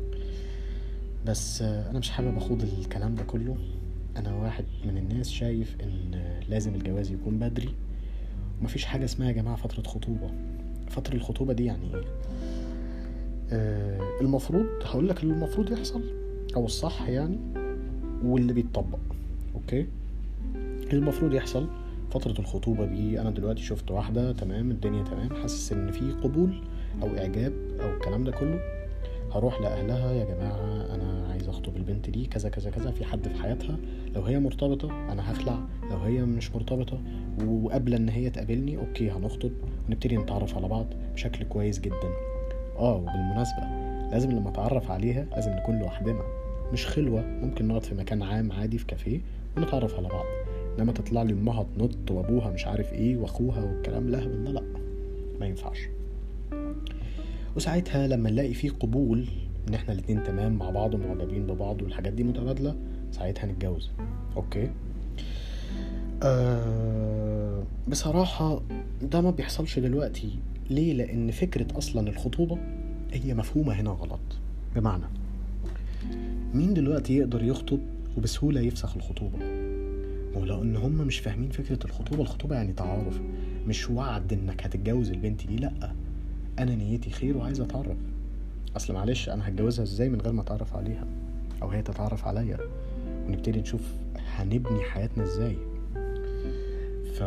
بس انا مش حابب اخوض الكلام ده كله انا واحد من الناس شايف ان لازم الجواز يكون بدري ومفيش حاجة اسمها يا جماعة فترة خطوبة فترة الخطوبة دي يعني ايه آه المفروض هقول لك اللي المفروض يحصل او الصح يعني واللي بيتطبق اوكي المفروض يحصل فترة الخطوبة دي أنا دلوقتي شفت واحدة تمام الدنيا تمام حاسس إن في قبول أو إعجاب أو الكلام ده كله هروح لأهلها يا جماعة أنا عايز أخطب البنت دي كذا كذا كذا في حد في حياتها لو هي مرتبطة أنا هخلع لو هي مش مرتبطة وقابلة إن هي تقابلني أوكي هنخطب ونبتدي نتعرف على بعض بشكل كويس جدا آه وبالمناسبة لازم لما أتعرف عليها لازم نكون لوحدنا مش خلوة ممكن نقعد في مكان عام عادي في كافيه ونتعرف على بعض انما تطلع لي امها تنط وابوها مش عارف ايه واخوها والكلام لا ده لا ما ينفعش وساعتها لما نلاقي فيه قبول ان احنا الاتنين تمام مع بعض ومعجبين ببعض والحاجات دي متبادله ساعتها نتجوز اوكي أه بصراحة ده ما بيحصلش دلوقتي ليه لأن فكرة أصلا الخطوبة هي مفهومة هنا غلط بمعنى مين دلوقتي يقدر يخطب وبسهولة يفسخ الخطوبة ولو ان هم مش فاهمين فكرة الخطوبة الخطوبة يعني تعارف مش وعد انك هتتجوز البنت دي لأ انا نيتي خير وعايز اتعرف اصل معلش انا هتجوزها ازاي من غير ما اتعرف عليها او هي تتعرف عليا ونبتدي نشوف هنبني حياتنا ازاي ف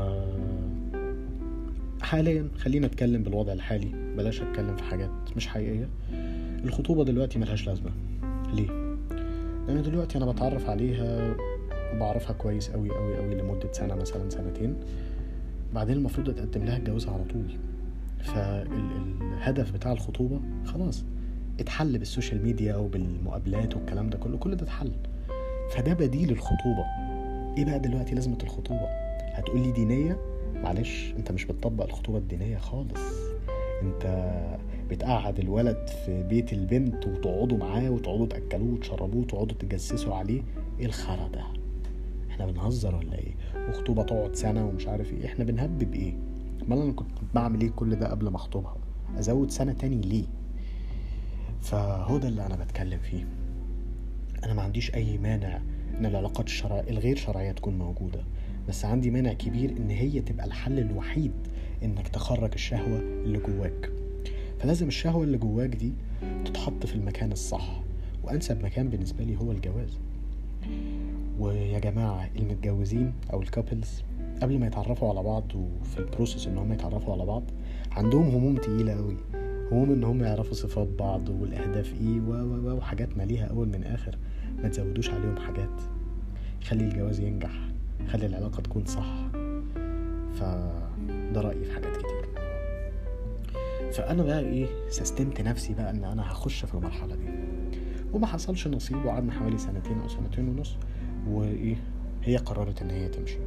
حاليا خلينا اتكلم بالوضع الحالي بلاش اتكلم في حاجات مش حقيقية الخطوبة دلوقتي ملهاش لازمة ليه؟ لان دلوقتي انا بتعرف عليها وبعرفها كويس قوي قوي قوي لمدة سنة مثلا سنتين بعدين المفروض اتقدم لها اتجوزها على طول فالهدف بتاع الخطوبة خلاص اتحل بالسوشيال ميديا وبالمقابلات والكلام ده كله كل ده اتحل فده بديل الخطوبة ايه بقى دلوقتي لازمة الخطوبة هتقول لي دينية معلش انت مش بتطبق الخطوبة الدينية خالص انت بتقعد الولد في بيت البنت وتقعدوا معاه وتقعدوا تاكلوه وتشربوه وتقعدوا تجسسوا عليه ايه الخرا ده احنا بنهزر ولا ايه وخطوبه تقعد سنه ومش عارف ايه احنا بنهبب ايه امال انا كنت بعمل ايه كل ده قبل ما اخطبها ازود سنه تاني ليه فهو ده اللي انا بتكلم فيه انا ما عنديش اي مانع ان العلاقات الشرع... الغير شرعيه تكون موجوده بس عندي مانع كبير ان هي تبقى الحل الوحيد انك تخرج الشهوه اللي جواك فلازم الشهوه اللي جواك دي تتحط في المكان الصح وانسب مكان بالنسبه لي هو الجواز ويا جماعه المتجوزين او الكابلز قبل ما يتعرفوا على بعض وفي البروسيس ان هم يتعرفوا على بعض عندهم هموم تقيله قوي هموم ان هم يعرفوا صفات بعض والاهداف ايه و و وحاجات ماليها اول من اخر ما تزودوش عليهم حاجات خلي الجواز ينجح خلي العلاقه تكون صح فده رايي في حاجات كتير فانا بقى ايه سستمت نفسي بقى ان انا هخش في المرحله دي وما حصلش نصيب وقعدنا حوالي سنتين او سنتين ونص وايه هي قررت ان هي تمشي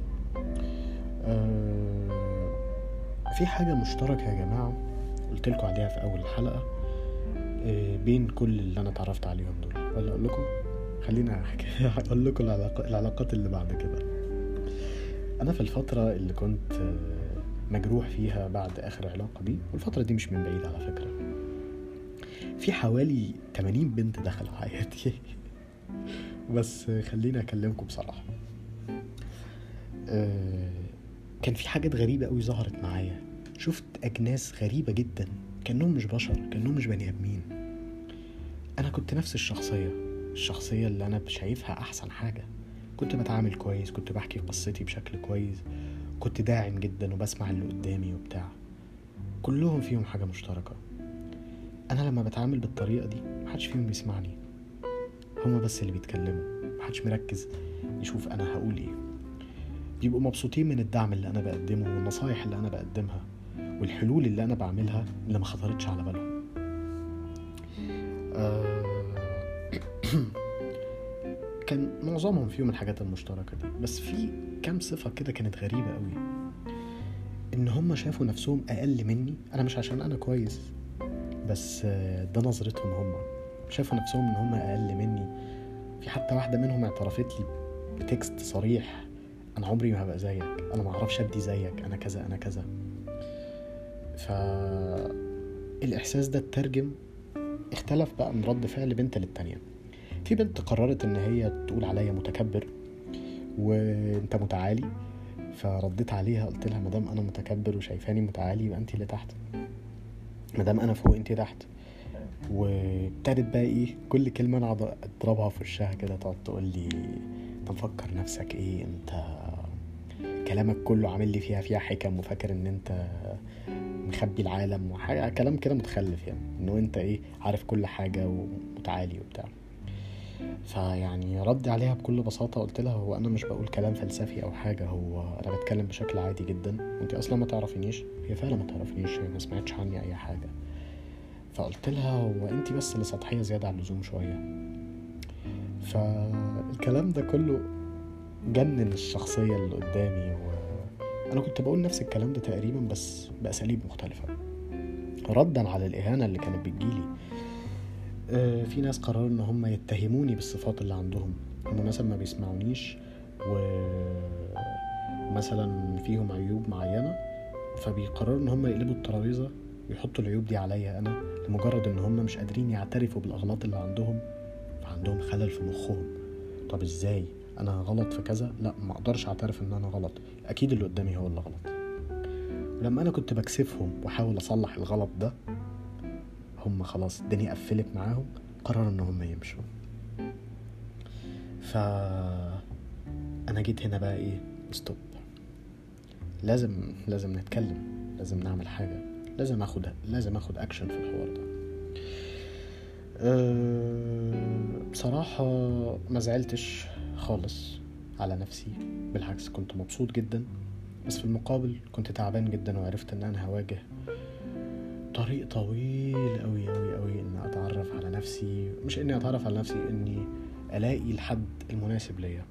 آه في حاجة مشتركة يا جماعة قلت لكم عليها في أول الحلقة آه بين كل اللي أنا اتعرفت عليهم دول ولا أقول لكم خلينا أحكي أقول لكم العلاقة العلاقات اللي بعد كده أنا في الفترة اللي كنت آه مجروح فيها بعد آخر علاقة دي والفترة دي مش من بعيد على فكرة في حوالي 80 بنت دخلوا حياتي بس خليني اكلمكم بصراحه أه كان في حاجات غريبه قوي ظهرت معايا شفت اجناس غريبه جدا كانهم مش بشر كانهم مش بني ادمين انا كنت نفس الشخصيه الشخصيه اللي انا شايفها احسن حاجه كنت بتعامل كويس كنت بحكي قصتي بشكل كويس كنت داعم جدا وبسمع اللي قدامي وبتاع كلهم فيهم حاجه مشتركه انا لما بتعامل بالطريقه دي محدش فيهم بيسمعني هما بس اللي بيتكلموا محدش مركز يشوف انا هقول ايه بيبقوا مبسوطين من الدعم اللي انا بقدمه والنصايح اللي انا بقدمها والحلول اللي انا بعملها اللي ما خطرتش على بالهم آه كان معظمهم فيهم الحاجات المشتركة دي بس في كام صفة كده كانت غريبة قوي ان هم شافوا نفسهم اقل مني انا مش عشان انا كويس بس ده نظرتهم هم شافوا نفسهم ان هم اقل مني في حتى واحده منهم اعترفت لي بتكست صريح انا عمري ما هبقى زيك انا ما اعرفش ادي زيك انا كذا انا كذا ف الاحساس ده اترجم اختلف بقى من رد فعل بنت للتانية في بنت قررت ان هي تقول عليا متكبر وانت متعالي فرديت عليها قلت لها مدام انا متكبر وشايفاني متعالي يبقى انت اللي تحت مدام انا فوق انت تحت وابتدت بقى ايه كل كلمه انا اقعد اضربها في وشها كده تقعد تقول لي انت مفكر نفسك ايه انت كلامك كله عامل لي فيها فيها حكم وفاكر ان انت مخبي العالم وحاجه كلام كده متخلف يعني انه انت ايه عارف كل حاجه ومتعالي وبتاع فيعني ردي عليها بكل بساطه قلت لها هو انا مش بقول كلام فلسفي او حاجه هو انا بتكلم بشكل عادي جدا انت اصلا ما تعرفينيش هي فعلا ما تعرفنيش هي ما سمعتش عني اي حاجه فقلت لها هو انت بس اللي سطحيه زياده عن اللزوم شويه فالكلام ده كله جنن الشخصيه اللي قدامي وانا كنت بقول نفس الكلام ده تقريبا بس باساليب مختلفه ردا على الاهانه اللي كانت بتجيلي في ناس قرروا ان هم يتهموني بالصفات اللي عندهم هم مثلا ما بيسمعونيش ومثلا فيهم عيوب معينه فبيقرروا ان هم يقلبوا الترابيزه ويحطوا العيوب دي عليا انا لمجرد ان هم مش قادرين يعترفوا بالاغلاط اللي عندهم فعندهم خلل في مخهم طب ازاي انا غلط في كذا لا ما اقدرش اعترف ان انا غلط اكيد اللي قدامي هو اللي غلط ولما انا كنت بكسفهم واحاول اصلح الغلط ده هم خلاص الدنيا قفلت معاهم قرروا ان هم يمشوا ف انا جيت هنا بقى ايه ستوب لازم لازم نتكلم لازم نعمل حاجه لازم اخد لازم اخد اكشن في الحوار ده أه بصراحة ما زعلتش خالص على نفسي بالعكس كنت مبسوط جدا بس في المقابل كنت تعبان جدا وعرفت ان انا هواجه طريق طويل قوي قوي قوي ان اتعرف على نفسي مش اني اتعرف على نفسي اني الاقي الحد المناسب ليا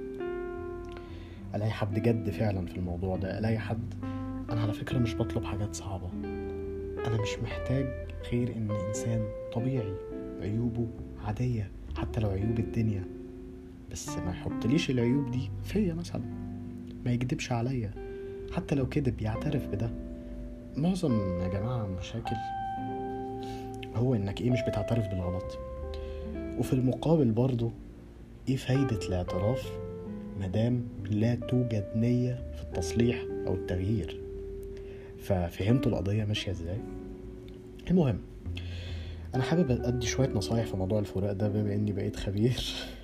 الاقي حد جد فعلا في الموضوع ده الاقي حد انا على فكرة مش بطلب حاجات صعبة انا مش محتاج غير ان انسان طبيعي عيوبه عادية حتى لو عيوب الدنيا بس ما يحطليش العيوب دي فيا مثلا ما يكدبش عليا حتى لو كذب يعترف بده معظم يا جماعة المشاكل هو انك ايه مش بتعترف بالغلط وفي المقابل برضو ايه فايدة الاعتراف مدام لا توجد نية في التصليح او التغيير ففهمتوا القضية ماشية ازاي المهم انا حابب ادي شوية نصايح في موضوع الفراق ده بما اني بقيت خبير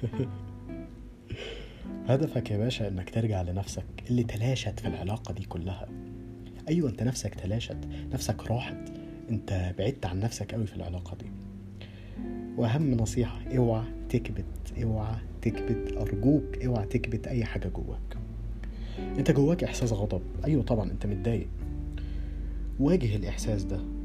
هدفك يا باشا انك ترجع لنفسك اللي تلاشت في العلاقة دي كلها ايوه انت نفسك تلاشت نفسك راحت انت بعدت عن نفسك قوي في العلاقة دي واهم نصيحة اوعى تكبت اوعى تكبت ارجوك اوعى تكبت اي حاجة جواك انت جواك احساس غضب ايوه طبعا انت متضايق واجه الاحساس ده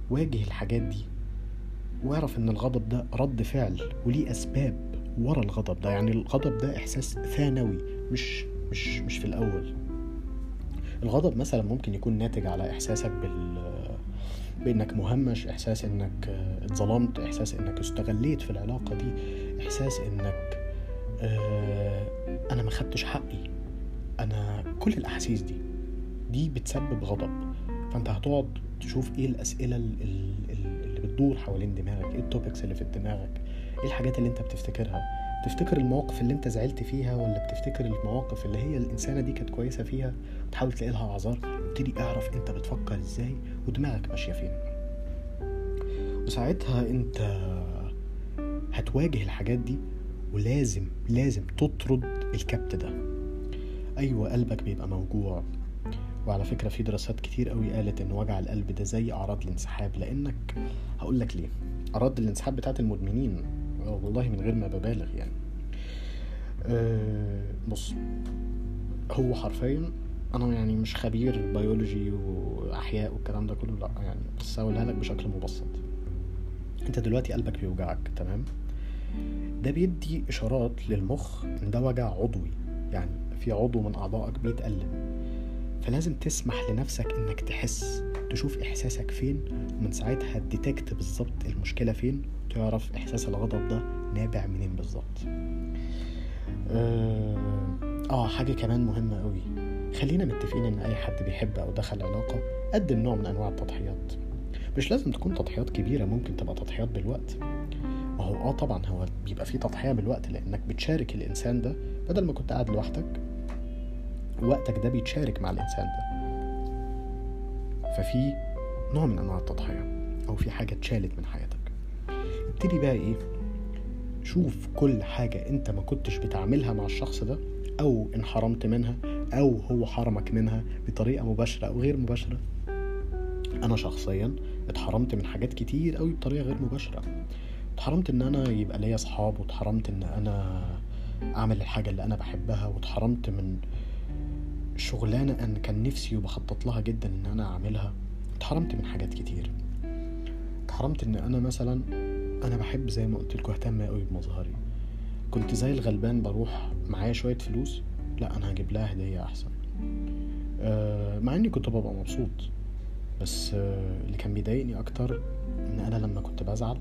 واجه الحاجات دي واعرف ان الغضب ده رد فعل وليه اسباب ورا الغضب ده يعني الغضب ده احساس ثانوي مش مش مش في الاول الغضب مثلا ممكن يكون ناتج على احساسك بال بانك مهمش احساس انك اتظلمت احساس انك استغليت في العلاقه دي احساس انك آه انا ما خدتش حقي انا كل الاحاسيس دي دي بتسبب غضب فانت هتقعد تشوف ايه الاسئله اللي بتدور حوالين دماغك ايه التوبكس اللي في دماغك ايه الحاجات اللي انت بتفتكرها تفتكر المواقف اللي انت زعلت فيها ولا بتفتكر المواقف اللي هي الانسانه دي كانت كويسه فيها وتحاول تلاقي لها اعذار ابتدي اعرف انت بتفكر ازاي ودماغك ماشيه فين وساعتها انت هتواجه الحاجات دي ولازم لازم تطرد الكبت ده ايوه قلبك بيبقى موجوع وعلى فكرة في دراسات كتير قوي قالت ان وجع القلب ده زي اعراض الانسحاب لانك هقول لك ليه اعراض الانسحاب بتاعت المدمنين والله من غير ما ببالغ يعني أه بص هو حرفيا انا يعني مش خبير بيولوجي واحياء والكلام ده كله لا يعني بس هقولها لك بشكل مبسط انت دلوقتي قلبك بيوجعك تمام ده بيدي اشارات للمخ ان ده وجع عضوي يعني في عضو من اعضائك بيتألم فلازم تسمح لنفسك انك تحس تشوف احساسك فين ومن ساعتها تديتكت بالظبط المشكله فين تعرف احساس الغضب ده نابع منين بالظبط آه, اه حاجه كمان مهمه قوي خلينا متفقين ان اي حد بيحب او دخل علاقه قدم نوع من انواع التضحيات مش لازم تكون تضحيات كبيره ممكن تبقى تضحيات بالوقت ما هو اه طبعا هو بيبقى فيه تضحيه بالوقت لانك بتشارك الانسان ده بدل ما كنت قاعد لوحدك وقتك ده بيتشارك مع الانسان ده ففي نوع من انواع التضحيه او في حاجه اتشالت من حياتك ابتدي بقى ايه شوف كل حاجة انت ما كنتش بتعملها مع الشخص ده او انحرمت منها او هو حرمك منها بطريقة مباشرة او غير مباشرة انا شخصيا اتحرمت من حاجات كتير قوي بطريقة غير مباشرة اتحرمت ان انا يبقى ليا اصحاب واتحرمت ان انا اعمل الحاجة اللي انا بحبها واتحرمت من شغلانة انا كان نفسي وبخطط لها جدا ان انا اعملها اتحرمت من حاجات كتير اتحرمت ان انا مثلا انا بحب زي ما قلت لكم اهتم قوي بمظهري كنت زي الغلبان بروح معايا شويه فلوس لا انا هجيب لها هديه احسن أه مع اني كنت ببقى مبسوط بس أه اللي كان بيضايقني اكتر ان انا لما كنت بزعل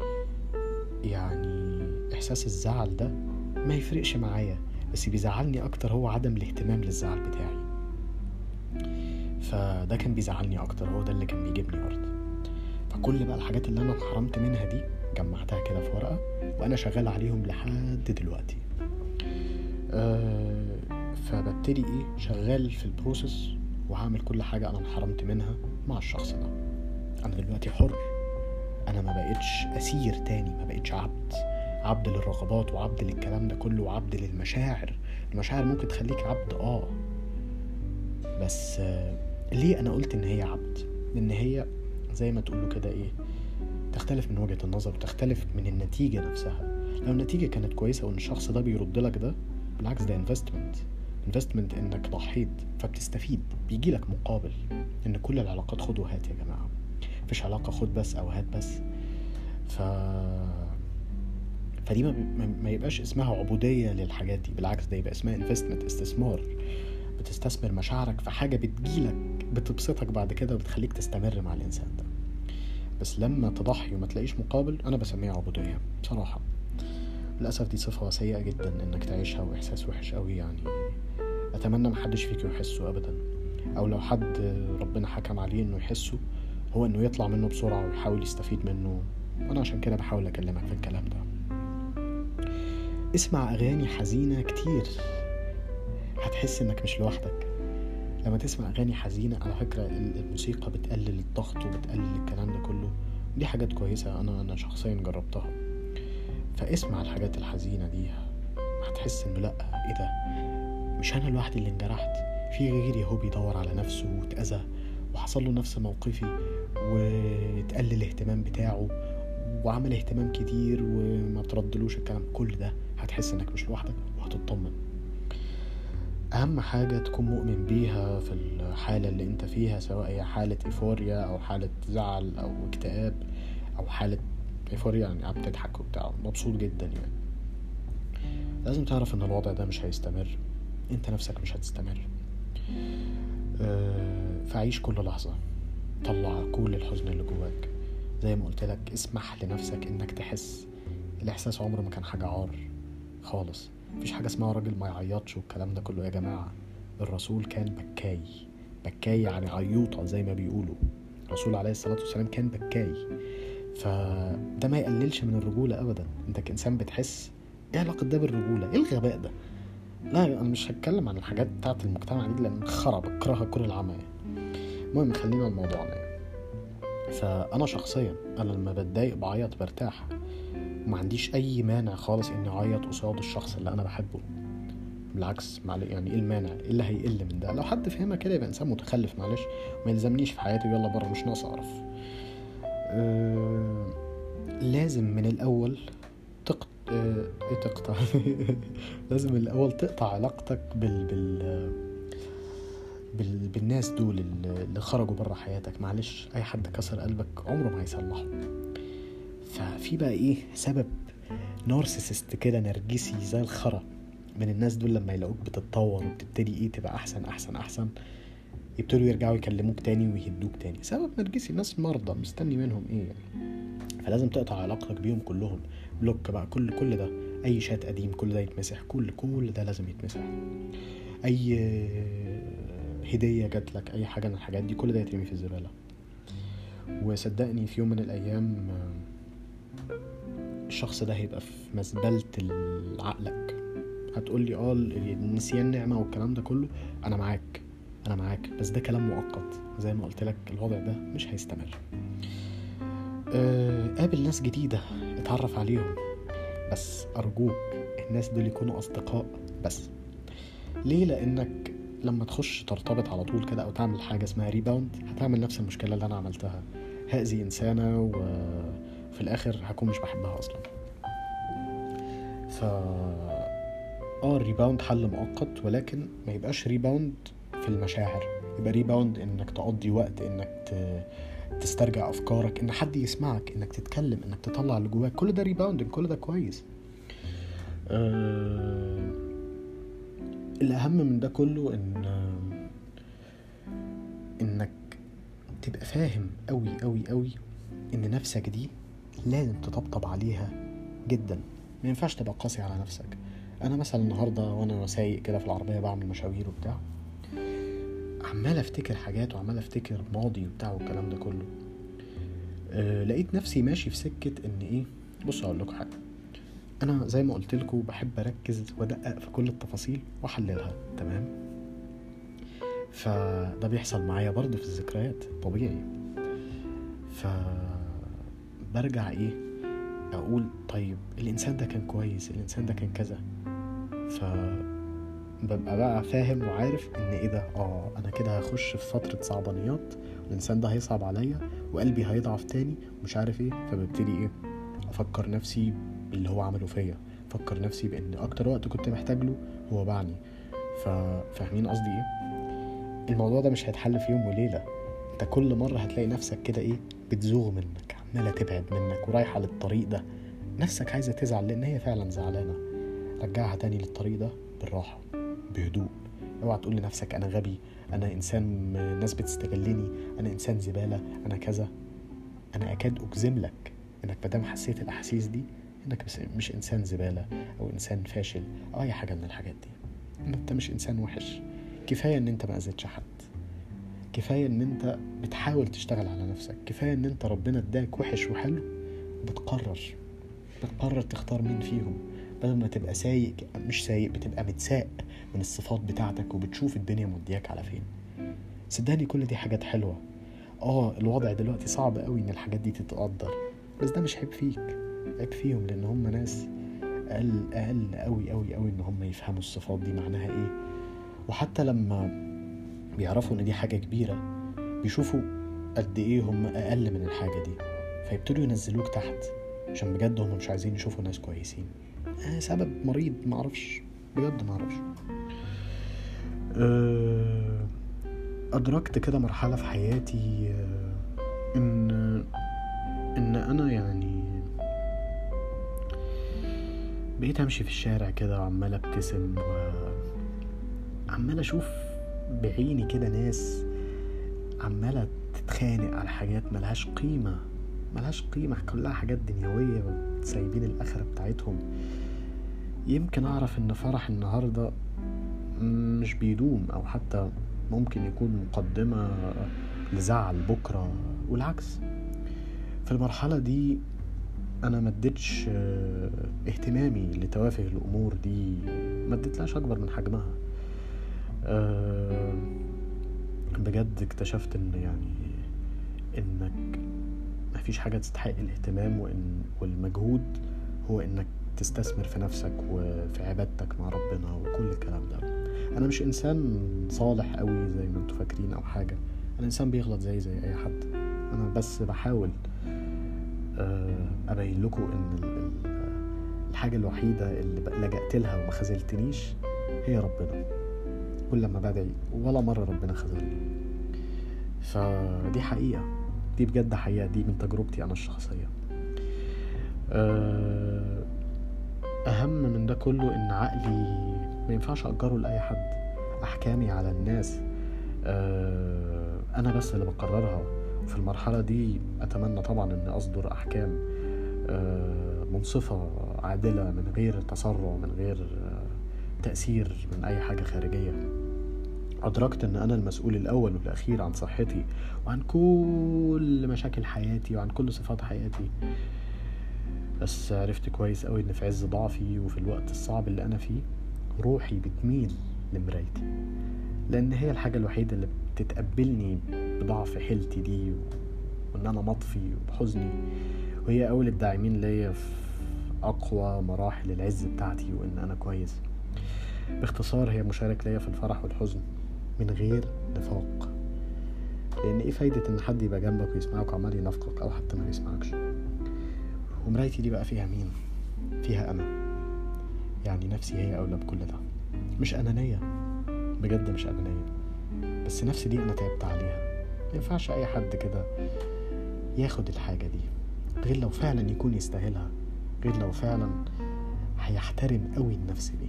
يعني احساس الزعل ده ما يفرقش معايا بس بيزعلني اكتر هو عدم الاهتمام للزعل بتاعي فده كان بيزعلني اكتر هو ده اللي كان بيجيبني ارض فكل بقى الحاجات اللي انا اتحرمت منها دي جمعتها كده في ورقة وأنا شغال عليهم لحد دلوقتي أه فببتدي إيه شغال في البروسيس وهعمل كل حاجة أنا انحرمت منها مع الشخص ده أنا دلوقتي حر أنا ما بقتش أسير تاني ما بقتش عبد عبد للرغبات وعبد للكلام ده كله وعبد للمشاعر المشاعر ممكن تخليك عبد اه بس آه ليه انا قلت ان هي عبد لان هي زي ما تقولوا كده ايه تختلف من وجهة النظر وتختلف من النتيجة نفسها لو النتيجة كانت كويسة وان الشخص ده بيرد لك ده بالعكس ده انفستمنت انفستمنت انك ضحيت فبتستفيد بيجي لك مقابل ان كل العلاقات خد وهات يا جماعة مفيش علاقة خد بس او هات بس ف فدي ما, ما يبقاش اسمها عبودية للحاجات دي بالعكس ده يبقى اسمها انفستمنت استثمار بتستثمر مشاعرك في حاجة بتجيلك بتبسطك بعد كده وبتخليك تستمر مع الإنسان ده بس لما تضحي وما تلاقيش مقابل أنا بسميها عبودية بصراحة للأسف دي صفة سيئة جدا إنك تعيشها وإحساس وحش قوي يعني أتمنى محدش فيكم يحسه أبدا أو لو حد ربنا حكم عليه إنه يحسه هو إنه يطلع منه بسرعة ويحاول يستفيد منه وأنا عشان كده بحاول أكلمك في الكلام ده اسمع أغاني حزينة كتير هتحس إنك مش لوحدك لما تسمع أغاني حزينة على فكرة الموسيقى بتقلل الضغط وبتقلل الكلام ده كله دي حاجات كويسة أنا أنا شخصيا جربتها فاسمع الحاجات الحزينة دي هتحس إنه لأ إيه ده مش أنا لوحدي اللي انجرحت في غيري هو بيدور على نفسه واتأذى وحصل له نفس موقفي وتقلل الاهتمام بتاعه وعمل اهتمام كتير وما تردلوش الكلام كل ده هتحس انك مش لوحدك وهتطمن اهم حاجة تكون مؤمن بيها في الحالة اللي انت فيها سواء هي حالة ايفوريا او حالة زعل او اكتئاب او حالة ايفوريا يعني قاعد بتضحك وبتاع مبسوط جدا يعني لازم تعرف ان الوضع ده مش هيستمر انت نفسك مش هتستمر أه فعيش كل لحظة طلع كل الحزن اللي جواك زي ما قلت لك اسمح لنفسك انك تحس الاحساس عمره ما كان حاجة عار خالص مفيش حاجة اسمها راجل ما يعيطش والكلام ده كله يا جماعة الرسول كان بكاي بكاي يعني عيوطة زي ما بيقولوا الرسول عليه الصلاة والسلام كان بكاي فده ما يقللش من الرجولة أبدا أنت كإنسان بتحس إيه علاقة ده بالرجولة؟ إيه الغباء ده؟ لا أنا مش هتكلم عن الحاجات بتاعت المجتمع دي لأن خرا بكرهها كل العمى المهم خلينا الموضوع يعني فأنا شخصيا أنا لما بتضايق بعيط برتاح وما عنديش أي مانع خالص إني أعيط قصاد الشخص اللي أنا بحبه بالعكس معلش يعني ايه المانع ايه اللي هيقل من ده لو حد فهمها كده يبقى انسان متخلف معلش ما يلزمنيش في حياتي يلا بره مش ناقص اعرف أه لازم من الاول تق... أه... ايه تقطع لازم من الاول تقطع علاقتك بال بال بال... بالناس دول اللي خرجوا بره حياتك معلش اي حد كسر قلبك عمره ما هيصلحه ففي بقى ايه سبب نارسيسست كده نرجسي زي الخرا من الناس دول لما يلاقوك بتتطور وبتبتدي ايه تبقى احسن احسن احسن يبتدوا يرجعوا يكلموك تاني ويهدوك تاني سبب نرجسي ناس مرضى مستني منهم ايه يعني فلازم تقطع علاقتك بيهم كلهم بلوك بقى كل كل ده اي شات قديم كل ده يتمسح كل كل ده لازم يتمسح اي هدية جات لك اي حاجة من الحاجات دي كل ده يترمي في الزبالة وصدقني في يوم من الايام الشخص ده هيبقى في مزبلة عقلك هتقول لي اه النسيان نعمة والكلام ده كله انا معاك انا معاك بس ده كلام مؤقت زي ما قلت لك الوضع ده مش هيستمر أه قابل ناس جديدة اتعرف عليهم بس ارجوك الناس دول يكونوا اصدقاء بس ليه لانك لما تخش ترتبط على طول كده او تعمل حاجة اسمها ريباوند هتعمل نفس المشكلة اللي انا عملتها هأذي انسانة وفي الاخر هكون مش بحبها اصلا ف اه الريباوند حل مؤقت ولكن ما يبقاش ريباوند في المشاعر يبقى ريباوند انك تقضي وقت انك تسترجع افكارك ان حد يسمعك انك تتكلم انك تطلع اللي جواك كل ده ريباوندنج كل ده كويس أه الاهم من ده كله ان انك تبقى فاهم قوي قوي قوي ان نفسك دي لازم تطبطب عليها جدا ما ينفعش تبقى قاسي على نفسك انا مثلا النهارده وانا سايق كده في العربيه بعمل مشاوير وبتاع عمال افتكر حاجات وعمال افتكر ماضي وبتاع والكلام ده كله أه لقيت نفسي ماشي في سكه ان ايه بصوا اقول لكم حاجه انا زي ما قلت لكم بحب اركز وادقق في كل التفاصيل واحللها تمام فده بيحصل معايا برضه في الذكريات طبيعي ف برجع ايه اقول طيب الانسان ده كان كويس الانسان ده كان كذا ف ببقى بقى فاهم وعارف ان ايه ده اه انا كده هخش في فترة صعبانيات الانسان ده هيصعب عليا وقلبي هيضعف تاني ومش عارف ايه فببتدي ايه افكر نفسي باللي هو عمله فيا افكر نفسي بان اكتر وقت كنت محتاج له هو باعني فاهمين قصدي ايه الموضوع ده مش هيتحل في يوم وليلة انت كل مرة هتلاقي نفسك كده ايه بتزوغ منك عمالة تبعد منك ورايحة للطريق ده نفسك عايزة تزعل لان هي فعلا زعلانة رجعها تاني للطريق ده بالراحة بهدوء اوعى تقول لنفسك انا غبي انا انسان ناس بتستغلني انا انسان زبالة انا كذا انا اكاد اجزم لك انك مادام حسيت الاحاسيس دي انك مش انسان زبالة او انسان فاشل او اي حاجة من الحاجات دي ان انت مش انسان وحش كفاية ان انت ما اذيتش حد كفاية ان انت بتحاول تشتغل على نفسك كفاية ان انت ربنا اداك وحش وحلو بتقرر بتقرر تختار مين فيهم بدل ما تبقى سايق مش سايق بتبقى متساق من الصفات بتاعتك وبتشوف الدنيا مودياك على فين صدقني كل دي حاجات حلوة اه الوضع دلوقتي صعب قوي ان الحاجات دي تتقدر بس ده مش عيب فيك عيب فيهم لان هم ناس اقل اقل قوي قوي قوي ان هم يفهموا الصفات دي معناها ايه وحتى لما بيعرفوا ان دي حاجة كبيرة بيشوفوا قد ايه هم اقل من الحاجة دي فيبتدوا ينزلوك تحت عشان بجد هم مش عايزين يشوفوا ناس كويسين آه سبب مريض معرفش بجد معرفش آه، أدركت كده مرحلة في حياتي آه، إن إن أنا يعني بقيت أمشي في الشارع كده وعمال أبتسم وعمال أشوف بعيني كده ناس عمالة تتخانق على حاجات ملهاش قيمة ملهاش قيمة كلها حاجات دنيوية سايبين الآخرة بتاعتهم يمكن أعرف إن فرح النهاردة مش بيدوم أو حتى ممكن يكون مقدمة لزعل بكرة والعكس في المرحلة دي أنا مدتش اهتمامي لتوافه الأمور دي مدتلاش أكبر من حجمها أه بجد اكتشفت ان يعني انك مفيش حاجة تستحق الاهتمام وإن والمجهود هو انك تستثمر في نفسك وفي عبادتك مع ربنا وكل الكلام ده انا مش انسان صالح قوي زي ما انتوا فاكرين او حاجة انا انسان بيغلط زي زي اي حد انا بس بحاول ابين لكم ان الحاجة الوحيدة اللي لجأت لها وما خذلتنيش هي ربنا كل لما بدعي ولا مرة ربنا خذلني فدي حقيقة دي بجد حقيقة دي من تجربتي أنا الشخصية أهم من ده كله إن عقلي ما ينفعش أجره لأي حد أحكامي على الناس أنا بس اللي بقررها في المرحلة دي أتمنى طبعا إني أصدر أحكام منصفة عادلة من غير تسرع من غير تأثير من أي حاجة خارجية أدركت أن أنا المسؤول الأول والأخير عن صحتي وعن كل مشاكل حياتي وعن كل صفات حياتي بس عرفت كويس أوي إن في عز ضعفي وفي الوقت الصعب اللي أنا فيه روحي بتميل لمرايتي لأن هي الحاجة الوحيدة اللي بتتقبلني بضعف حيلتي دي وإن أنا مطفي وبحزني وهي أول الداعمين ليا في أقوى مراحل العز بتاعتي وإن أنا كويس باختصار هي مشارك ليا في الفرح والحزن من غير نفاق لان ايه فايدة ان حد يبقى جنبك ويسمعك وعمال ينافقك او حتى ما يسمعكش ومرايتي دي بقى فيها مين فيها انا يعني نفسي هي اولى بكل ده مش انانية بجد مش انانية بس نفسي دي انا تعبت عليها ما ينفعش اي حد كده ياخد الحاجة دي غير لو فعلا يكون يستاهلها غير لو فعلا هيحترم قوي النفس دي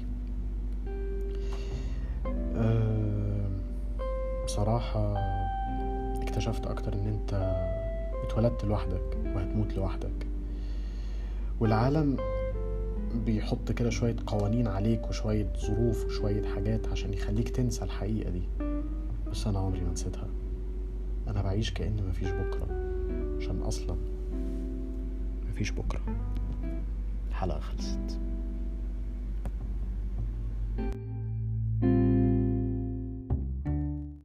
أه بصراحة اكتشفت أكتر إن أنت اتولدت لوحدك وهتموت لوحدك والعالم بيحط كده شوية قوانين عليك وشوية ظروف وشوية حاجات عشان يخليك تنسى الحقيقة دي بس أنا عمري ما نسيتها أنا بعيش كأن مفيش بكرة عشان أصلا مفيش بكرة الحلقة خلصت thank you